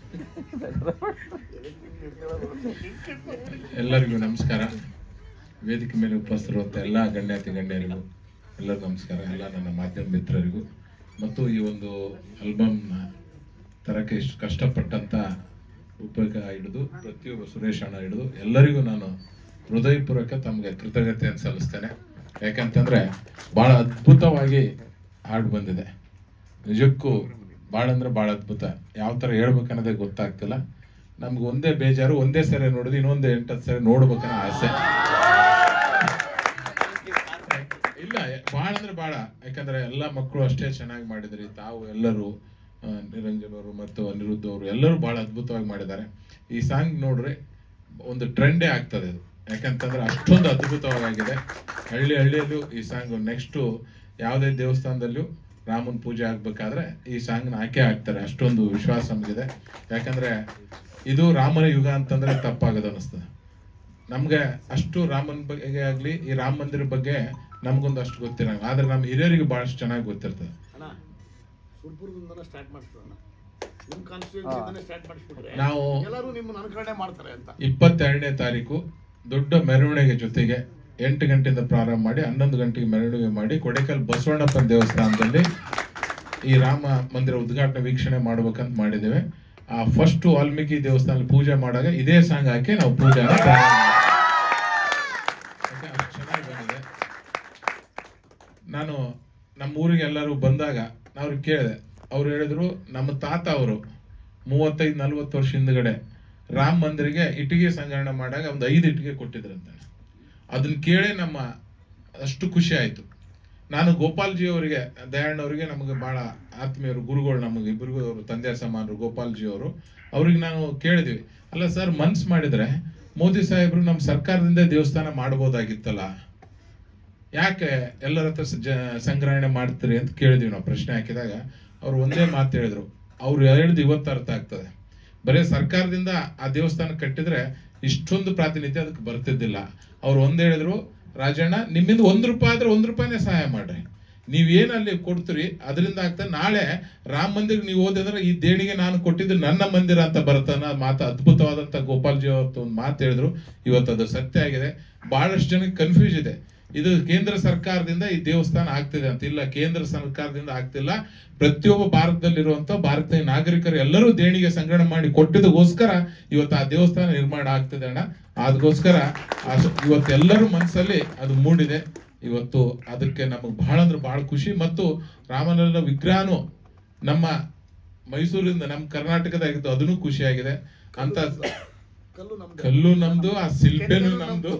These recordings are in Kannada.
ಎಲ್ಲರಿಗೂ ನಮಸ್ಕಾರ ವೇದಿಕೆ ಮೇಲೆ ಉಪಸ್ಥಿರುವಂಥ ಎಲ್ಲ ಗಣ್ಯಾತಿ ಗಣ್ಯರಿಗೂ ಎಲ್ಲರಿಗೂ ನಮಸ್ಕಾರ ಎಲ್ಲ ನನ್ನ ಮಾಧ್ಯಮ ಮಿತ್ರರಿಗೂ ಮತ್ತು ಈ ಒಂದು ಆಲ್ಬಮ್ನ ತರಕ್ಕೆ ಇಷ್ಟು ಕಷ್ಟಪಟ್ಟಂಥ ಉಪಯೋಗ ಹಿಡಿದು ಪ್ರತಿಯೊಬ್ಬ ಸುರೇಶ್ ಅಣ್ಣ ಹಿಡಿದು ಎಲ್ಲರಿಗೂ ನಾನು ಹೃದಯಪೂರ್ವಕ ತಮಗೆ ಕೃತಜ್ಞತೆಯನ್ನು ಸಲ್ಲಿಸ್ತೇನೆ ಯಾಕಂತಂದರೆ ಭಾಳ ಅದ್ಭುತವಾಗಿ ಹಾಡು ಬಂದಿದೆ ನಿಜಕ್ಕೂ ಭಾಳ ಅಂದ್ರೆ ಭಾಳ ಅದ್ಭುತ ಯಾವ ಥರ ಹೇಳ್ಬೇಕನ್ನೋದೇ ಗೊತ್ತಾಗ್ತಿಲ್ಲ ನಮ್ಗೆ ಒಂದೇ ಬೇಜಾರು ಒಂದೇ ಸರಿ ನೋಡಿದ್ರೆ ಇನ್ನೊಂದು ಎಂಟತ್ತು ಸರಿ ನೋಡ್ಬೇಕನ್ನೋ ಆಸೆ ಇಲ್ಲ ಭಾಳ ಅಂದ್ರೆ ಭಾಳ ಯಾಕಂದ್ರೆ ಎಲ್ಲ ಮಕ್ಕಳು ಅಷ್ಟೇ ಚೆನ್ನಾಗಿ ಮಾಡಿದ್ರಿ ತಾವು ಎಲ್ಲರೂ ಆ, ನಿರಂಜನ್ ಅವರು ಮತ್ತು ಅನಿರುದ್ಧ ಅವರು ಎಲ್ಲರೂ ಭಾಳ ಅದ್ಭುತವಾಗಿ ಮಾಡಿದ್ದಾರೆ ಈ ಸಾಂಗ್ ನೋಡ್ರಿ ಒಂದು ಟ್ರೆಂಡೇ ಆಗ್ತದೆ ಇದು ಯಾಕಂತಂದ್ರೆ ಅಷ್ಟೊಂದು ಅದ್ಭುತವಾಗಿದೆ ಹಳ್ಳಿ ಹಳ್ಳಿಯಲ್ಲೂ ಈ ಸಾಂಗ್ ನೆಕ್ಸ್ಟು ಯಾವುದೇ ದೇವಸ್ಥಾನದಲ್ಲೂ ರಾಮನ ಪೂಜೆ ಆಗ್ಬೇಕಾದ್ರೆ ಈ ಸಾಂಗ್ನ ಆಕೆ ಹಾಕ್ತಾರೆ ಅಷ್ಟೊಂದು ವಿಶ್ವಾಸ ನಮಗಿದೆ ಯಾಕಂದ್ರೆ ಇದು ರಾಮನ ಯುಗ ಅಂತಂದ್ರೆ ತಪ್ಪಾಗದು ಅನಿಸ್ತದೆ ನಮ್ಗೆ ಅಷ್ಟು ರಾಮನ ಬಗ್ಗೆ ಆಗ್ಲಿ ಈ ರಾಮ ಮಂದಿರ ಬಗ್ಗೆ ನಮ್ಗೊಂದು ಅಷ್ಟು ಗೊತ್ತಿರಂಗ ಆದ್ರೆ ನಮ್ಮ ಹಿರಿಯರಿಗೆ ಬಹಳಷ್ಟು ಚೆನ್ನಾಗಿ ಗೊತ್ತಿರ್ತದೆ ಅಣ್ಣ ಸುರ್ಪುರದಿಂದನೇ ಸ್ಟಾರ್ಟ್ ಮಾಡಿಸ್ಬಿಡೋಣ ನಿಮ್ಮ ಕಾನ್ಸ್ಟಿಟ್ಯೂನ್ಸಿಂದನೇ ಸ್ಟಾರ್ಟ್ ಮಾಡಿಸ್ಬಿಟ್ರೆ ನಾವು ಎಲ್ಲರೂ ನಿಮ್ಮನ್ನ ಅನುಕರಣೆ ಮಾಡ್ತಾರೆ ಅಂತ ಇಪ್ಪತ್ತೆರಡನೇ ತಾರೀಕು ದೊಡ್ಡ ಮೆರವಣಿಗೆ ಜೊತೆಗೆ ಎಂಟು ಗಂಟೆಯಿಂದ ಪ್ರಾರಂಭ ಮಾಡಿ ಹನ್ನೊಂದು ಗಂಟೆಗೆ ಮೆರವಣಿಗೆ ಮಾಡಿ ಕೊಡೆಕಲ್ ಬಸವಣ್ಣಪ್ಪನ ದೇವಸ್ಥಾನದಲ್ಲಿ ಈ ರಾಮ ಮಂದಿರ ಉದ್ಘಾಟನೆ ವೀಕ್ಷಣೆ ಮಾಡ್ಬೇಕಂತ ಮಾಡಿದ್ದೇವೆ ಆ ಫಸ್ಟ್ ವಾಲ್ಮೀಕಿ ದೇವಸ್ಥಾನದಲ್ಲಿ ಪೂಜೆ ಮಾಡಾಗ ಇದೇ ಸಾಂಗ್ ಹಾಕಿ ನಾವು ಪೂಜೆ ಚೆನ್ನಾಗಿ ಬಂದಿದೆ ನಾನು ನಮ್ಮ ಊರಿಗೆ ಎಲ್ಲರೂ ಬಂದಾಗ ನಾನು ಅವ್ರಿಗೆ ಕೇಳಿದೆ ಅವ್ರು ಹೇಳಿದ್ರು ನಮ್ಮ ತಾತ ಅವರು ಮೂವತ್ತೈದು ನಲ್ವತ್ತು ವರ್ಷ ಹಿಂದ್ಗಡೆ ರಾಮ ಮಂದಿರಿಗೆ ಇಟ್ಟಿಗೆ ಸಂಗ್ರಹಣೆ ಮಾಡಾಗ ಒಂದು ಐದು ಇಟ್ಟಿಗೆ ಕೊಟ್ಟಿದ್ರಂತೆ ಅದನ್ನ ಕೇಳಿ ನಮ್ಮ ಅಷ್ಟು ಖುಷಿ ಆಯ್ತು ನಾನು ಗೋಪಾಲ್ಜಿ ಅವರಿಗೆ ದಯಾಳ್ ಅವರಿಗೆ ನಮಗೆ ಬಹಳ ಆತ್ಮೀಯರು ಗುರುಗಳು ನಮಗೆ ಇಬ್ಬರಿಗೂ ಅವರು ತಂದೆ ಸಮಾನರು ಗೋಪಾಲ್ಜಿ ಅವರು ಅವ್ರಿಗೆ ನಾವು ಕೇಳಿದ್ವಿ ಅಲ್ಲ ಸರ್ ಮನ್ಸ್ ಮಾಡಿದ್ರೆ ಮೋದಿ ಸಾಹೇಬರು ನಮ್ಮ ಸರ್ಕಾರದಿಂದ ದೇವಸ್ಥಾನ ಮಾಡ್ಬೋದಾಗಿತ್ತಲ್ಲ ಯಾಕೆ ಎಲ್ಲರ ಹತ್ರ ಸ- ಜ- ಸಂಗ್ರಹಣೆ ಮಾಡ್ತೀರಿ ಅಂತ ಕೇಳಿದ್ವಿ ನಾವು ಪ್ರಶ್ನೆ ಹಾಕಿದಾಗ ಅವ್ರು ಒಂದೇ ಮಾತು ಹೇಳಿದ್ರು ಅವ್ರು ಹೇಳಿದ್ದು ಇವತ್ತು ಅರ್ಥ ಆಗ್ತದೆ ಬರೀ ಸರ್ಕಾರದಿಂದ ಆ ದೇವಸ್ಥಾನ ಕಟ್ಟಿದ್ರೆ ಇಷ್ಟೊಂದು ಪ್ರಾತಿನಿಧ್ಯ ಅದಕ್ಕೆ ಬರ್ತಿದ್ದಿಲ್ಲ ಅವ್ರು ಒಂದ್ ಹೇಳಿದ್ರು ರಾಜಣ್ಣ ನಿಮ್ಮಿಂದ ಒಂದ್ ರೂಪಾಯಿ ಆದ್ರೆ ಒಂದ್ ರೂಪಾಯಿನೇ ಸಹಾಯ ಮಾಡ್ರಿ ನೀವೇನ್ ಅಲ್ಲಿ ಕೊಡ್ತೀರಿ ಅದರಿಂದ ಆಗ್ತದೆ ನಾಳೆ ರಾಮ ಮಂದಿರ ನೀವು ಓದಿದ್ರೆ ಈ ದೇಣಿಗೆ ನಾನು ಕೊಟ್ಟಿದ್ದು ನನ್ನ ಮಂದಿರ ಅಂತ ಬರ್ತನ ಮಾತು ಅದ್ಭುತವಾದಂತ ಗೋಪಾಲ್ಜಿ ಅವತ್ತು ಒಂದು ಮಾತು ಹೇಳಿದ್ರು ಇವತ್ತು ಅದು ಸತ್ಯ ಆಗಿದೆ ಬಹಳಷ್ಟು ಜನಕ್ಕೆ ಕನ್ಫ್ಯೂಸ್ ಇದೆ ಇದು ಕೇಂದ್ರ ಸರ್ಕಾರದಿಂದ ಈ ದೇವಸ್ಥಾನ ಆಗ್ತಿದೆ ಅಂತ ಇಲ್ಲ ಕೇಂದ್ರ ಸರ್ಕಾರದಿಂದ ಆಗ್ತಿಲ್ಲ ಪ್ರತಿಯೊಬ್ಬ ಭಾರತದಲ್ಲಿರುವಂತ ಭಾರತೀಯ ನಾಗರಿಕರು ಎಲ್ಲರೂ ದೇಣಿಗೆ ಸಂಗ್ರಹಣೆ ಮಾಡಿ ಕೊಟ್ಟಿದ್ದಕ್ಕೋಸ್ಕರ ಇವತ್ತು ಆ ದೇವಸ್ಥಾನ ನಿರ್ಮಾಣ ಆಗ್ತಿದೆ ಅಣ್ಣ ಅದಕ್ಕೋಸ್ಕರ ಆ ಸ- ಇವತ್ತು ಎಲ್ಲರೂ ಮನಸ್ಸಲ್ಲಿ ಅದು ಮೂಡಿದೆ ಇವತ್ತು ಅದಕ್ಕೆ ನಮಗೆ ಬಹಳ ಅಂದ್ರೆ ಬಹಳ ಖುಷಿ ಮತ್ತು ರಾಮಲಲ್ಲ ವಿಗ್ರಹನು ನಮ್ಮ ಮೈಸೂರಿಂದ ನಮ್ಮ ಕರ್ನಾಟಕದಾಗಿದ್ದು ಅದನ್ನು ಖುಷಿಯಾಗಿದೆ ಅಂತ ಕಲ್ಲು ನಮ್ದು ಕಲ್ಲು ನಮ್ದು ಆ ಶಿಲ್ಪೆನೂ ನಮ್ದು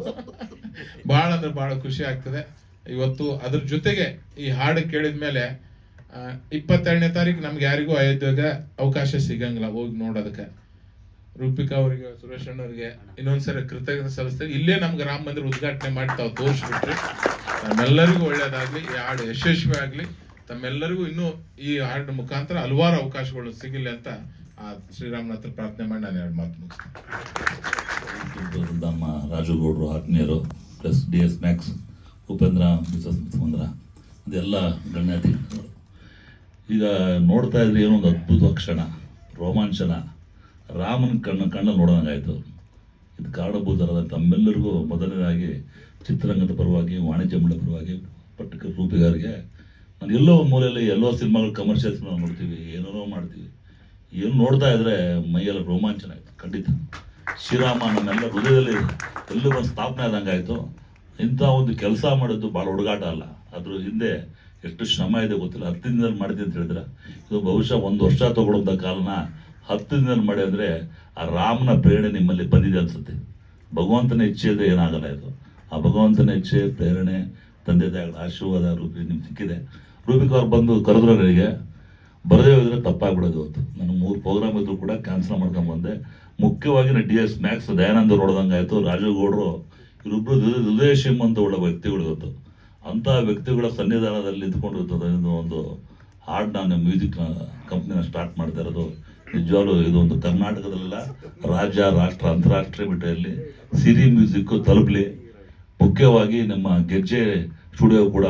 ಬಹಳ ಅಂದ್ರೆ ಬಹಳ ಖುಷಿ ಆಗ್ತದೆ ಇವತ್ತು ಅದ್ರ ಜೊತೆಗೆ ಈ ಹಾಡು ಕೇಳಿದ್ಮೇಲೆ ಆ, ಇಪ್ಪತ್ತೆರಡನೇ ತಾರೀಕು ನಮ್ಗೆ ಯಾರಿಗೂ ಅಯೋಧ್ಯೆಗೆ ಅವಕಾಶ ಸಿಗಂಗಿಲ್ಲ ಹೋಗಿ ನೋಡೋದಕ್ಕೆ ರೂಪಿಕಾ ಅವರಿಗೆ ಸುರೇಶ್ ಅಣ್ಣವ್ರಿಗೆ ಇನ್ನೊಂದ್ಸರಿ ಕೃತಜ್ಞತೆ ಸಲ್ಲಿಸ್ತೇವೆ ಇಲ್ಲೇ ನಮ್ಗೆ ರಾಮ ಮಂದಿರ ಉದ್ಘಾಟನೆ ಮಾಡಿ ತಾವು ತೋರಿಸ್ಬಿಟ್ರಿ ನಮ್ಮೆಲ್ಲರಿಗೂ ಒಳ್ಳೇದಾಗ್ಲಿ ಈ ಹಾಡು ಯಶಸ್ವಿ ಆಗ್ಲಿ ತಮ್ಮೆಲ್ಲರಿಗೂ ಇನ್ನೂ ಈ ಹಾಡಿನ ಮುಖಾಂತರ ಹಲವಾರು ಅವಕಾಶಗಳು ಸಿಗಲಿ ಅಂತ ಆ ಶ್ರೀರಾಮನ ಹತ್ರ ಪ್ರಾರ್ಥನೆ ಮಾಡಿ ನಾನು ಎರಡು ಮಾತು ಮುಗಿಸ್ತೇನೆ ಇದು ನಮ್ಮ ರಾಜುಗೌಡರು ಆತ್ಮೀಯರು plus D S Max Upendra Mrs Sumandra ಅದೆಲ್ಲ ಗಣ್ಯಾತಿಗಳು ಈಗ ನೋಡ್ತಾ ಇದ್ರೆ ಏನೋ ಒಂದು ಅದ್ಭುತ ಕ್ಷಣ ರೋಮಾಂಚನ ರಾಮನ ಕಣ್ಣು ಕಣ್ಣಲ್ಲಿ ನೋಡೋಂಗಾಯ್ತು ಇದು ಕಾರಣಭೂತರಾದ ತಮ್ಮೆಲ್ಲರಿಗೂ ಮೊದಲನೇದಾಗಿ ಚಿತ್ರರಂಗದ ಪರವಾಗಿ ವಾಣಿಜ್ಯ ಮಂಡಳಿ ಪರವಾಗಿ ಪಟ್ಟಕ ರೂಪಿಗಾರಿಗೆ ನಾನು ಎಲ್ಲೋ ಒಂದು ಮೂಲೆಯಲ್ಲಿ ಎಲ್ಲೋ ಸಿನಿಮಾಗಳು ಕಮರ್ಷಿಯಲ್ಸ್ ನಾವು ನೋಡ್ತೀವಿ ಏನೇನೋ ಮಾಡ್ತೀವಿ ಏನು ನೋಡ್ತಾ ಇದ್ರೆ ಮೈಯೆಲ್ಲ ರೋಮಾಂಚನ ಆಯ್ತು ಖಂಡಿತ ಶ್ರೀರಾಮ ನಮ್ಮೆಲ್ಲ ಹೃದಯದಲ್ಲಿ ಎಲ್ಲೂ ಒಂದು ಸ್ಥಾಪನೆ ಆದಂಗೆ ಆಯಿತು ಇಂಥ ಒಂದು ಕೆಲಸ ಮಾಡಿದ್ದು ಭಾಳ ಹುಡುಗಾಟ ಅಲ್ಲ ಅದ್ರ ಹಿಂದೆ ಎಷ್ಟು ಶ್ರಮ ಇದೆ ಗೊತ್ತಿಲ್ಲ ಹತ್ತು ದಿನದಲ್ಲಿ ಮಾಡಿದೆ ಅಂತ ಹೇಳಿದ್ರೆ ಇದು ಬಹುಶಃ ಒಂದು ವರ್ಷ ತಗೊಳ್ಳೋಂಥ ಕಾಲನ ಹತ್ತು ದಿನದಲ್ಲಿ ಮಾಡಿ ಅಂದರೆ ಆ ರಾಮನ ಪ್ರೇರಣೆ ನಿಮ್ಮಲ್ಲಿ ಬಂದಿದೆ ಅನ್ಸುತ್ತೆ ಭಗವಂತನ ಇಚ್ಛೆ ಇದೆ ಏನಾಗಲ್ಲ ಇದು ಆ ಭಗವಂತನ ಇಚ್ಛೆ ಪ್ರೇರಣೆ ತಂದೆ ತಾಯಿಗಳ ಆಶೀರ್ವಾದ ರೂಪಿ ನಿಮ್ಗೆ ಸಿಕ್ಕಿದೆ ರೂಪಿಕ್ ಅವ್ರು ಬಂದು ಕರೆದ್ರು ನನಗೆ ಬರದೇ ಹೋದ್ರೆ ತಪ್ಪಾಗ್ಬಿಡೋದು ಇವತ್ತು ನಾನು ಮೂರು ಪ್ರೋಗ್ರಾಮ್ ಇದ್ರು ಕೂಡ ಕ್ಯಾನ್ಸಲ್ ಮಾಡ್ಕೊಂಡ್ ಬಂದೆ ಮುಖ್ಯವಾಗಿ ಡಿ ಎಸ್ ಮ್ಯಾಕ್ಸ್ ದಯಾನಂದ ನೋಡ್ದಂಗೆ ಆಯಿತು ರಾಜುಗೌಡರು ಇವರಿಬ್ಬರು ಹೃದಯ ಶ್ರೀಮಂತ ಒಳ್ಳೆ ವ್ಯಕ್ತಿಗಳು ಇವತ್ತು ಅಂಥ ವ್ಯಕ್ತಿಗಳ ಸನ್ನಿಧಾನದಲ್ಲಿ ನಿಂತ್ಕೊಂಡು ಇವತ್ತು ಒಂದು ಹಾಡನ್ನ ಮ್ಯೂಸಿಕ್ ಕಂಪ್ನಿನ ಸ್ಟಾರ್ಟ್ ಮಾಡ್ತಾ ಇರೋದು ನಿಜವಾಗ್ಲೂ ಇದು ಒಂದು ಕರ್ನಾಟಕದಲ್ಲ ರಾಜ್ಯ ರಾಷ್ಟ್ರ ಅಂತಾರಾಷ್ಟ್ರೀಯ ಮಟ್ಟದಲ್ಲಿ ಸಿರಿ ಮ್ಯೂಸಿಕ್ ತಲುಪಲಿ ಮುಖ್ಯವಾಗಿ ನಮ್ಮ ಗೆಜ್ಜೆ ಸ್ಟುಡಿಯೋ ಕೂಡ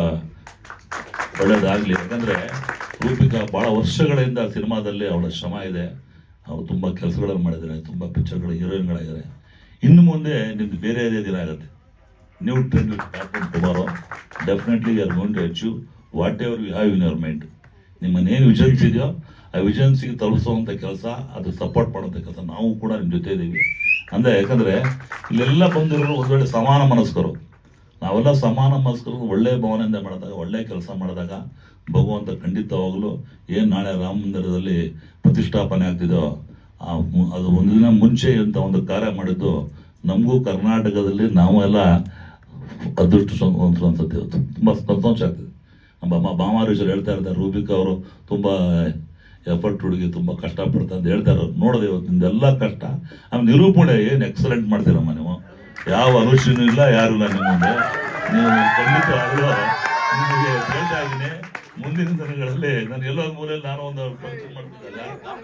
ಒಳ್ಳೇದಾಗ್ಲಿ ಯಾಕಂದ್ರೆ ರೂಪಿಕಾ ಬಹಳ ವರ್ಷಗಳಿಂದ ಸಿನಿಮಾದಲ್ಲಿ ಅವಳ ಶ್ರಮ ಇದೆ ಅವರು ತುಂಬ ಕೆಲಸಗಳನ್ನು ಮಾಡಿದ್ದಾರೆ ತುಂಬ ಪಿಕ್ಚರ್ಗಳ ಹೀರೋಯಿನ್ಗಳಾಗಿದ್ದಾರೆ ಇನ್ನು ಮುಂದೆ ನಿಮ್ದು ಬೇರೆ ದಿನ ಆಗುತ್ತೆ new trend tomorrow definitely you are going to achieve whatever you have in your mind ನಿಮ್ಮನ್ನೇನು ವಿಷನ್ಸ್ ಇದೆಯೋ ಆ ವಿಷನ್ಸಿಗೆ ತಲುಪಿಸುವಂಥ ಕೆಲಸ ಅದು ಸಪೋರ್ಟ್ ಮಾಡುವಂಥ ಕೆಲಸ ನಾವು ಕೂಡ ನಿಮ್ಮ ಜೊತೆ ಇದ್ದೀವಿ ಅಂದರೆ ಯಾಕಂದರೆ ಇಲ್ಲೆಲ್ಲ ಬಂದಿರೋರು ಒಂದು ವೇಳೆ ಸಮಾನ ಮನಸ್ಕರು ನಾವೆಲ್ಲ ಸಮಾನ ಮನಸ್ಕರು ಒಳ್ಳೆಯ ಭಾವನೆಯಿಂದ ಮಾಡಿದಾಗ ಒಳ್ಳೆಯ ಕೆಲಸ ಮಾಡಿದಾಗ ಭಗವಂತ ಖಂಡಿತವಾಗಲೂ ಏನು ನಾಳೆ ರಾಮ ಮಂದಿರದಲ್ಲಿ ಪ್ರತಿಷ್ಠಾಪನೆ ಆಗ್ತಿದೆಯೋ ಆ ಮು- ಅದು ಒಂದು ದಿನ ಮುಂಚೆ ಅಂತ ಒಂದು ಕಾರ್ಯ ಮಾಡಿದ್ದು ನಮಗೂ ಕರ್ನಾಟಕದಲ್ಲಿ ನಾವು ಎಲ್ಲ ಅದೃಷ್ಟ ಅನ್ಸುವಂಥದ್ದು ಇವತ್ತು ತುಂಬ ಸಂತೋಷ ಆಗ್ತದೆ ನಮ್ಮ ಅಮ್ಮ ಬಾಮಾರೀಶರು ಹೇಳ್ತಾ ಇರ್ತಾರೆ ರೂಬಿಕಾ ಅವರು ತುಂಬ ಎಫರ್ಟ್ ಹುಡುಗಿ ತುಂಬ ಕಷ್ಟಪಡ್ತಾ ಅಂತ ಹೇಳ್ತಾರೆ ನೋಡಿದೆ ಇವತ್ತು ನಿಮ್ದೆಲ್ಲ ಕಷ್ಟ ಆಮೇಲೆ ನಿರೂಪಣೆ ಏನು ಎಕ್ಸಲೆಂಟ್ ಮಾಡ್ತೀರಮ್ಮ ನೀವು ಯಾವ ಅನುಷ್ಠಾನೂ ಇಲ್ಲ ಯಾರು ಇಲ್ಲ ನಿಮ್ಮ ಮುಂದೆ ನೀವು ಖಂಡಿತವಾಗಲೂ ನಿಮಗೆ ಹೇಳ್ತಾ ಇದ್ದೀನಿ ಮುಂದಿನ ದಿನಗಳಲ್ಲಿ ನಾನು ಎಲ್ಲೋ ಒಂದು ಮೂಲೆಯಲ್ಲಿ ನಾನು ಒಂದು ಫಂಕ್ಷನ್ ಮಾಡ್ತಿದ್ದಲ್ಲ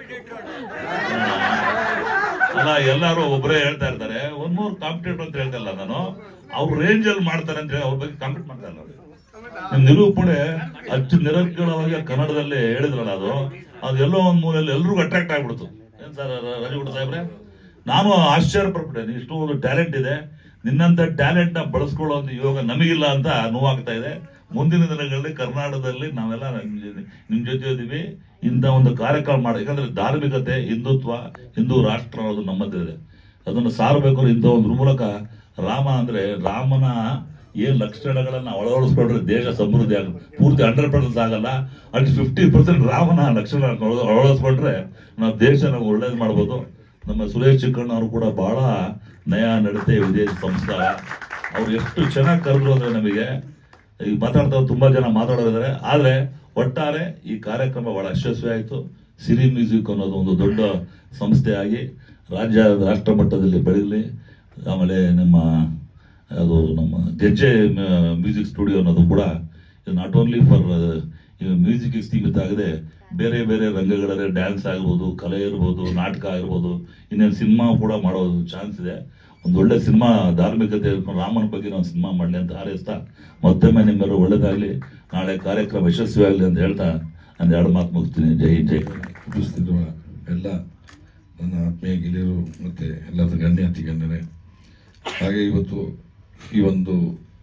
ಅಲ್ಲ ಎಲ್ಲರೂ ಒಬ್ಬರೇ ಹೇಳ್ತಾ ಇರ್ತಾರೆ ಒಂದ್ ಮೂರು ಕಾಂಪಿಟೇಟ್ ಅಂತ ಹೇಳ್ತಲ್ಲ ನಾನು ಅವ್ರ ರೇಂಜ್ ಅಲ್ಲಿ ಮಾಡ್ತಾರೆ ಅಂತ ಹೇಳಿ ಅವ್ರ ಬಗ್ಗೆ ಕಾಂಪಿಟ್ ಮಾಡ್ತಾ ಇಲ್ಲ ಅವ್ರು. ನಿಮ್ ನಿರೂಪಣೆ ಅಚ್ಚು ನಿರರ್ಗಳವಾಗಿ ಕನ್ನಡದಲ್ಲಿ ಹೇಳಿದ್ರಲ್ಲ ಅದು ಅದು ಎಲ್ಲೋ ಒಂದ್ ಮೂಲೆಯಲ್ಲಿ ಎಲ್ರಿಗೂ ಅಟ್ರಾಕ್ಟ್ ಆಗ್ಬಿಡ್ತು ಏನ್ ಸರ್ ರಜಗುಡ ಸಾಹೇಬ್ರೆ ನಾನು ಆಶ್ಚರ್ಯ ಪಡ್ಬಿಟ್ಟೆ ನೀ ಇಷ್ಟು ಒಂದು ಟ್ಯಾಲೆಂಟ್ ಇದೆ ನಿನ್ನಂತ ಟ್ಯಾಲೆಂಟ್ ನ ಬಳಸ್ಕೊಳ್ಳೋ ಒಂದು ಯೋಗ ನಮಗಿಲ್ಲ ಅಂತ ನೋವಾಗ್ತಾ ಇದೆ ಮುಂದಿನ ದಿನಗಳಲ್ಲಿ ಕರ್ನಾಟಕದಲ್ಲಿ ನಾವೆಲ್ಲ ನಿಮ್ ಜೊತೆ- ನಿಮ್ ಜೊತೆ ಇದ್ದೀವಿ ಇಂಥ ಒಂದು ಕಾರ್ಯಕ್ರಮ ಮಾಡಿ ಯಾಕಂದ್ರೆ ಧಾರ್ಮಿಕತೆ ಹಿಂದುತ್ವ ಹಿಂದೂ ರಾಷ್ಟ್ರ ಅನ್ನೋದು ನಮ್ಮದಿದೆ ಅದನ್ನು ಸಾರಬೇಕು ಇಂಥ ಒಂದು ಮೂಲಕ ರಾಮ ಅಂದ್ರೆ ರಾಮನ ಏನ್ ಲಕ್ಷಣಗಳನ್ನ ಅಳವಡಿಸ್ಕೊಂಡ್ರೆ ದೇಶ ಸಮೃದ್ಧಿ ಆಗ ಪೂರ್ತಿ ಹಂಡ್ರೆಡ್ ಪರ್ಸೆಂಟ್ ಆಗಲ್ಲ ಅಟ್ ಫಿಫ್ಟಿ ಪರ್ಸೆಂಟ್ ರಾಮನ ಲಕ್ಷಣ ಅಳವಡಿಸ್ಕೊಂಡ್ರೆ ನಾವು ದೇಶ ನಾವು ಒಳ್ಳೇದು ಮಾಡ್ಬೋದು ನಮ್ಮ ಸುರೇಶ್ ಚಿಕ್ಕಣ್ಣ ಅವರು ಕೂಡ ಬಹಳ ನಯ ನಡತೆ ವಿದೇಶ ಸಂಸ್ಕಾರ ಅವ್ರು ಎಷ್ಟು ಚೆನ್ನಾಗಿ ಕರೆದ್ರು ಅಂದ್ರೆ ನಮಗೆ ಈಗ ಮಾತಾಡ್ತಾ ತುಂಬಾ ಜನ ಮಾತಾಡೋರಿದ್ದಾರೆ ಆದ್ರೆ ಒಟ್ಟಾರೆ ಈ ಕಾರ್ಯಕ್ರಮ ಬಹಳ ಯಶಸ್ವಿ ಆಯಿತು ಸಿರಿ ಮ್ಯೂಸಿಕ್ ಅನ್ನೋದು ಒಂದು ದೊಡ್ಡ ಸಂಸ್ಥೆಯಾಗಿ ರಾಜ್ಯ ರಾಷ್ಟ್ರ ಮಟ್ಟದಲ್ಲಿ ಬೆಳೀಲಿ ಆಮೇಲೆ ನಮ್ಮ ಅದು ನಮ್ಮ ಗೆಜ್ಜೆ ಮ್ಯೂಸಿಕ್ ಸ್ಟುಡಿಯೋ ಅನ್ನೋದು ಕೂಡ ನಾಟ್ ಓನ್ಲಿ ಫಾರ್ ಮ್ಯೂಸಿಕ್ ಸೀಮಿತ ಆಗದೆ ಬೇರೆ ಬೇರೆ ರಂಗಗಳಲ್ಲಿ ಡ್ಯಾನ್ಸ್ ಆಗಿರ್ಬೋದು ಕಲೆ ಇರ್ಬೋದು ನಾಟಕ ಆಗಿರ್ಬೋದು ಇನ್ನೇನು ಸಿನಿಮಾ ಕೂಡ ಮಾಡೋದು ಚಾನ್ಸ್ ಇದೆ ಒಂದು ಒಳ್ಳೆ ಸಿನಿಮಾ ಧಾರ್ಮಿಕತೆ ಇಟ್ಕೊಂಡು ರಾಮನ ಬಗ್ಗೆ ನಾವು ಸಿನಿಮಾ ಮಾಡಲಿ ಅಂತ ಹಾರೈಸ್ತಾ ಮತ್ತೊಮ್ಮೆ ನಿಮ್ಮೆಲ್ಲರೂ ಒಳ್ಳೇದಾಗಲಿ ನಾಳೆ ಕಾರ್ಯಕ್ರಮ ಯಶಸ್ವಿ ಆಗಲಿ ಅಂತ ಹೇಳ್ತಾ ಒಂದು ಎರಡು ಮಾತು ಮುಗಿಸ್ತೀನಿ ಜೈ ಹಿಂದ್, ಜೈ ಎದುರಿಸ್ತಿರುವ ಎಲ್ಲ ನನ್ನ ಆತ್ಮೀಯ ಗೆಳೆಯರು ಮತ್ತು ಎಲ್ಲರ ಗಣ್ಯಾತಿ ಗಣ್ಯರೇ ಹಾಗೆ ಇವತ್ತು ಈ ಒಂದು